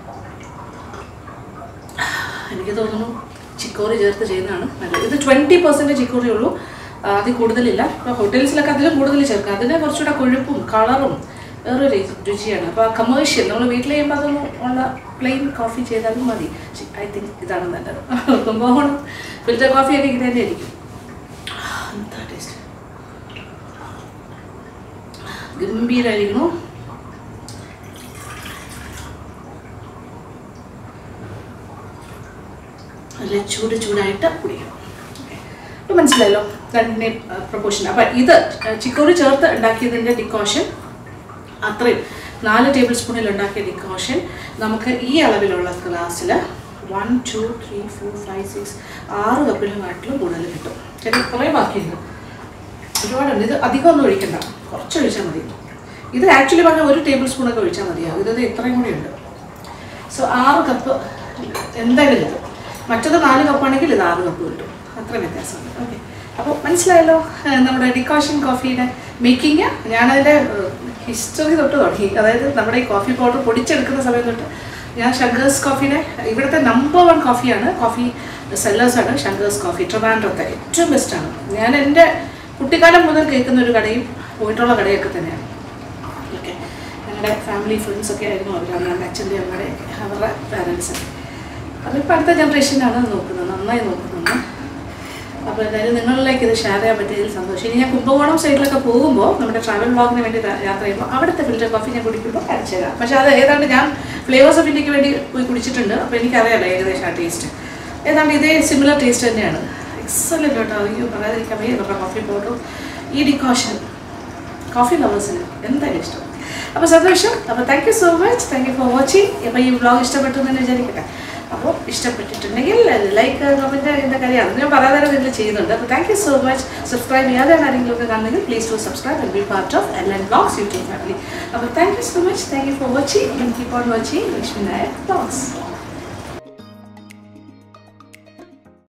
എനിക്ക് തോന്നുന്നു ചിക്കോറി ചേർത്ത് ചെയ്യുന്നതാണ് നല്ലത് ഇത് ട്വൻറ്റി പെർസെൻറ്റ് ചിക്കോറി ഉള്ളൂ ആ, അതിൽ കൂടുതലില്ല ഇപ്പോൾ ഹോട്ടൽസിലൊക്കെ അതിലും കൂടുതൽ ചേർക്കാം അതിന് കുറച്ചുകൂടെ കൊഴുപ്പും കളറും വേറൊരു രുചി- രുചിയാണ് അപ്പോൾ കമേഴ്ഷ്യൽ നമ്മൾ വീട്ടിൽ ചെയ്യുമ്പോൾ അതൊന്നും ഉള്ള പ്ലെയിൻ കോഫി ചെയ്താലും മതി ഐ തിങ്ക് ഇതാണ് നല്ലത് കുംഭകോണം ഫിൽറ്റർ കോഫി ഒക്കെ ഇത് തന്നെ ആയിരിക്കും എന്താ ടേസ്റ്റ് ഗംഭീരായിരിക്കണു നല്ല ചൂട് ചൂടായിട്ട് കുടിക്കണം അപ്പോൾ മനസ്സിലായല്ലോ രണ്ടിൻ്റെ പ്രൊപ്പോർഷൻ അപ്പം ഇത് ചിക്കോറി ചേർത്ത് ഉണ്ടാക്കിയതിൻ്റെ ഡിക്കോഷൻ അത്രയും നാല് ടേബിൾ സ്പൂണിൽ ഉണ്ടാക്കിയ ഡിക്കോഷൻ നമുക്ക് ഈ അളവിലുള്ള ഗ്ലാസ്സിൽ one two three four five six ആറ് കപ്പിനെക്കാട്ടിലും കൂടുതൽ കിട്ടും ചേട്ടാ കുറേ ബാക്കിയുണ്ട് ഒരുപാടുണ്ട് ഇത് അധികം ഒന്നും ഒഴിക്കണ്ട കുറച്ച് ഒഴിച്ചാൽ മതി ഇത് ആക്ച്വലി പറഞ്ഞാൽ ഒരു ടേബിൾ സ്പൂണൊക്കെ ഒഴിച്ചാൽ മതിയാവും ഇത് ഇത്രയും കൂടി ഉണ്ട് സോ ആറ് കപ്പ് എന്തായാലും കിട്ടും മറ്റത് നാല് കപ്പാണെങ്കിൽ ഇത് ആറ് കപ്പ് കിട്ടും അത്ര വ്യത്യാസമുണ്ട് ഓക്കെ അപ്പോൾ മനസ്സിലായല്ലോ ഏഹ് നമ്മുടെ ഡിക്കോഷൻ കോഫിയുടെ മേക്കിങ് ഞാനതിൻ്റെ ഹിസ്റ്ററി തൊട്ട് തുടങ്ങി അതായത് നമ്മുടെ ഈ കോഫി പൗഡർ പൊടിച്ചെടുക്കുന്ന സമയം തൊട്ട് ഞാൻ ഷങ്കേഴ്സ് കോഫിയുടെ ഇവിടുത്തെ നമ്പർ വൺ കോഫിയാണ് കോഫി സെല്ലേഴ്സാണ് ഷങ്കേഴ്സ് കോഫി ട്രിവാൻഡ്രത്തെ ഏറ്റവും ബെസ്റ്റാണ് ഞാൻ എൻ്റെ കുട്ടിക്കാലം മുതൽ കേൾക്കുന്ന ഒരു കടയും പോയിട്ടുള്ള കടയൊക്കെ തന്നെയാണ് ഓക്കെ ഞങ്ങളുടെ ഫാമിലി ഫ്രണ്ട്സ് ഒക്കെ ആയിരുന്നു അവരാണ് എൻ്റെ അച്ഛൻ്റെ അമ്മയുടെ അവരുടെ പാരൻസ് അതിപ്പോൾ അടുത്ത ജനറേഷനാണ് നോക്കുന്നത് നന്നായി നോക്കുന്നുണ്ട് അപ്പോൾ എന്തായാലും നിങ്ങളിലേക്ക് ഇത് ഷെയർ ചെയ്യാൻ പറ്റിയതിൽ സന്തോഷം ഇനി ഞാൻ കുംഭകോണം സൈഡിലൊക്കെ പോകുമ്പോൾ നമ്മുടെ ട്രാവൽ വ്ളോഗിന് വേണ്ടി യാ- യാത്ര ചെയ്യുമ്പോൾ അവിടുത്തെ ഫിൽറ്റർ കോഫി ഞാൻ കുടിക്കുമ്പോൾ അയച്ചു തരാം പക്ഷേ അത് ഏതാണ്ട് ഞാൻ ഫ്ലേവേഴ്സ് ഓഫ് ഇന്ത്യക്ക് വേണ്ടി പോയി കുടിച്ചിട്ടുണ്ട് അപ്പോൾ എനിക്കറിയാലോ ഏകദേശം ആ ടേസ്റ്റ് ഏതാണ്ട് ഇതേ സിമിലർ ടേസ്റ്റ് തന്നെയാണ് എക്സലൻ്റ് കേട്ടോ അയ്യോ പറയാതിരിക്കാൻ വയ്യ നമ്മുടെ കോഫി പൗഡറും ഈ ഡിക്കോഷൻ കോഫി ലവേഴ്സിന് എന്തായാലും ഇഷ്ടം അപ്പോൾ സന്തോഷം അപ്പോൾ thank you so much thank you for watching അപ്പോൾ ഈ വ്ളോഗ് ഇഷ്ടപ്പെട്ടു എന്ന് തന്നെ വിചാരിക്കട്ടെ അപ്പോൾ ഇഷ്ടപ്പെട്ടിട്ടുണ്ടെങ്കിൽ ലൈക്ക് കമൻറ്റ് എന്താ കാര്യം അത് ഞാൻ പറയാതെ തന്നെ നിങ്ങൾ ചെയ്യുന്നുണ്ട് അപ്പോൾ thank you so much subscribe ചെയ്യാതെ ആരെങ്കിലും ഒക്കെ കാണുന്നെങ്കിൽ please to subscribe and be part of L N blogs YouTube family അപ്പോൾ thank you so much thank you for watching and keep on watching Lakshmi Nair blogs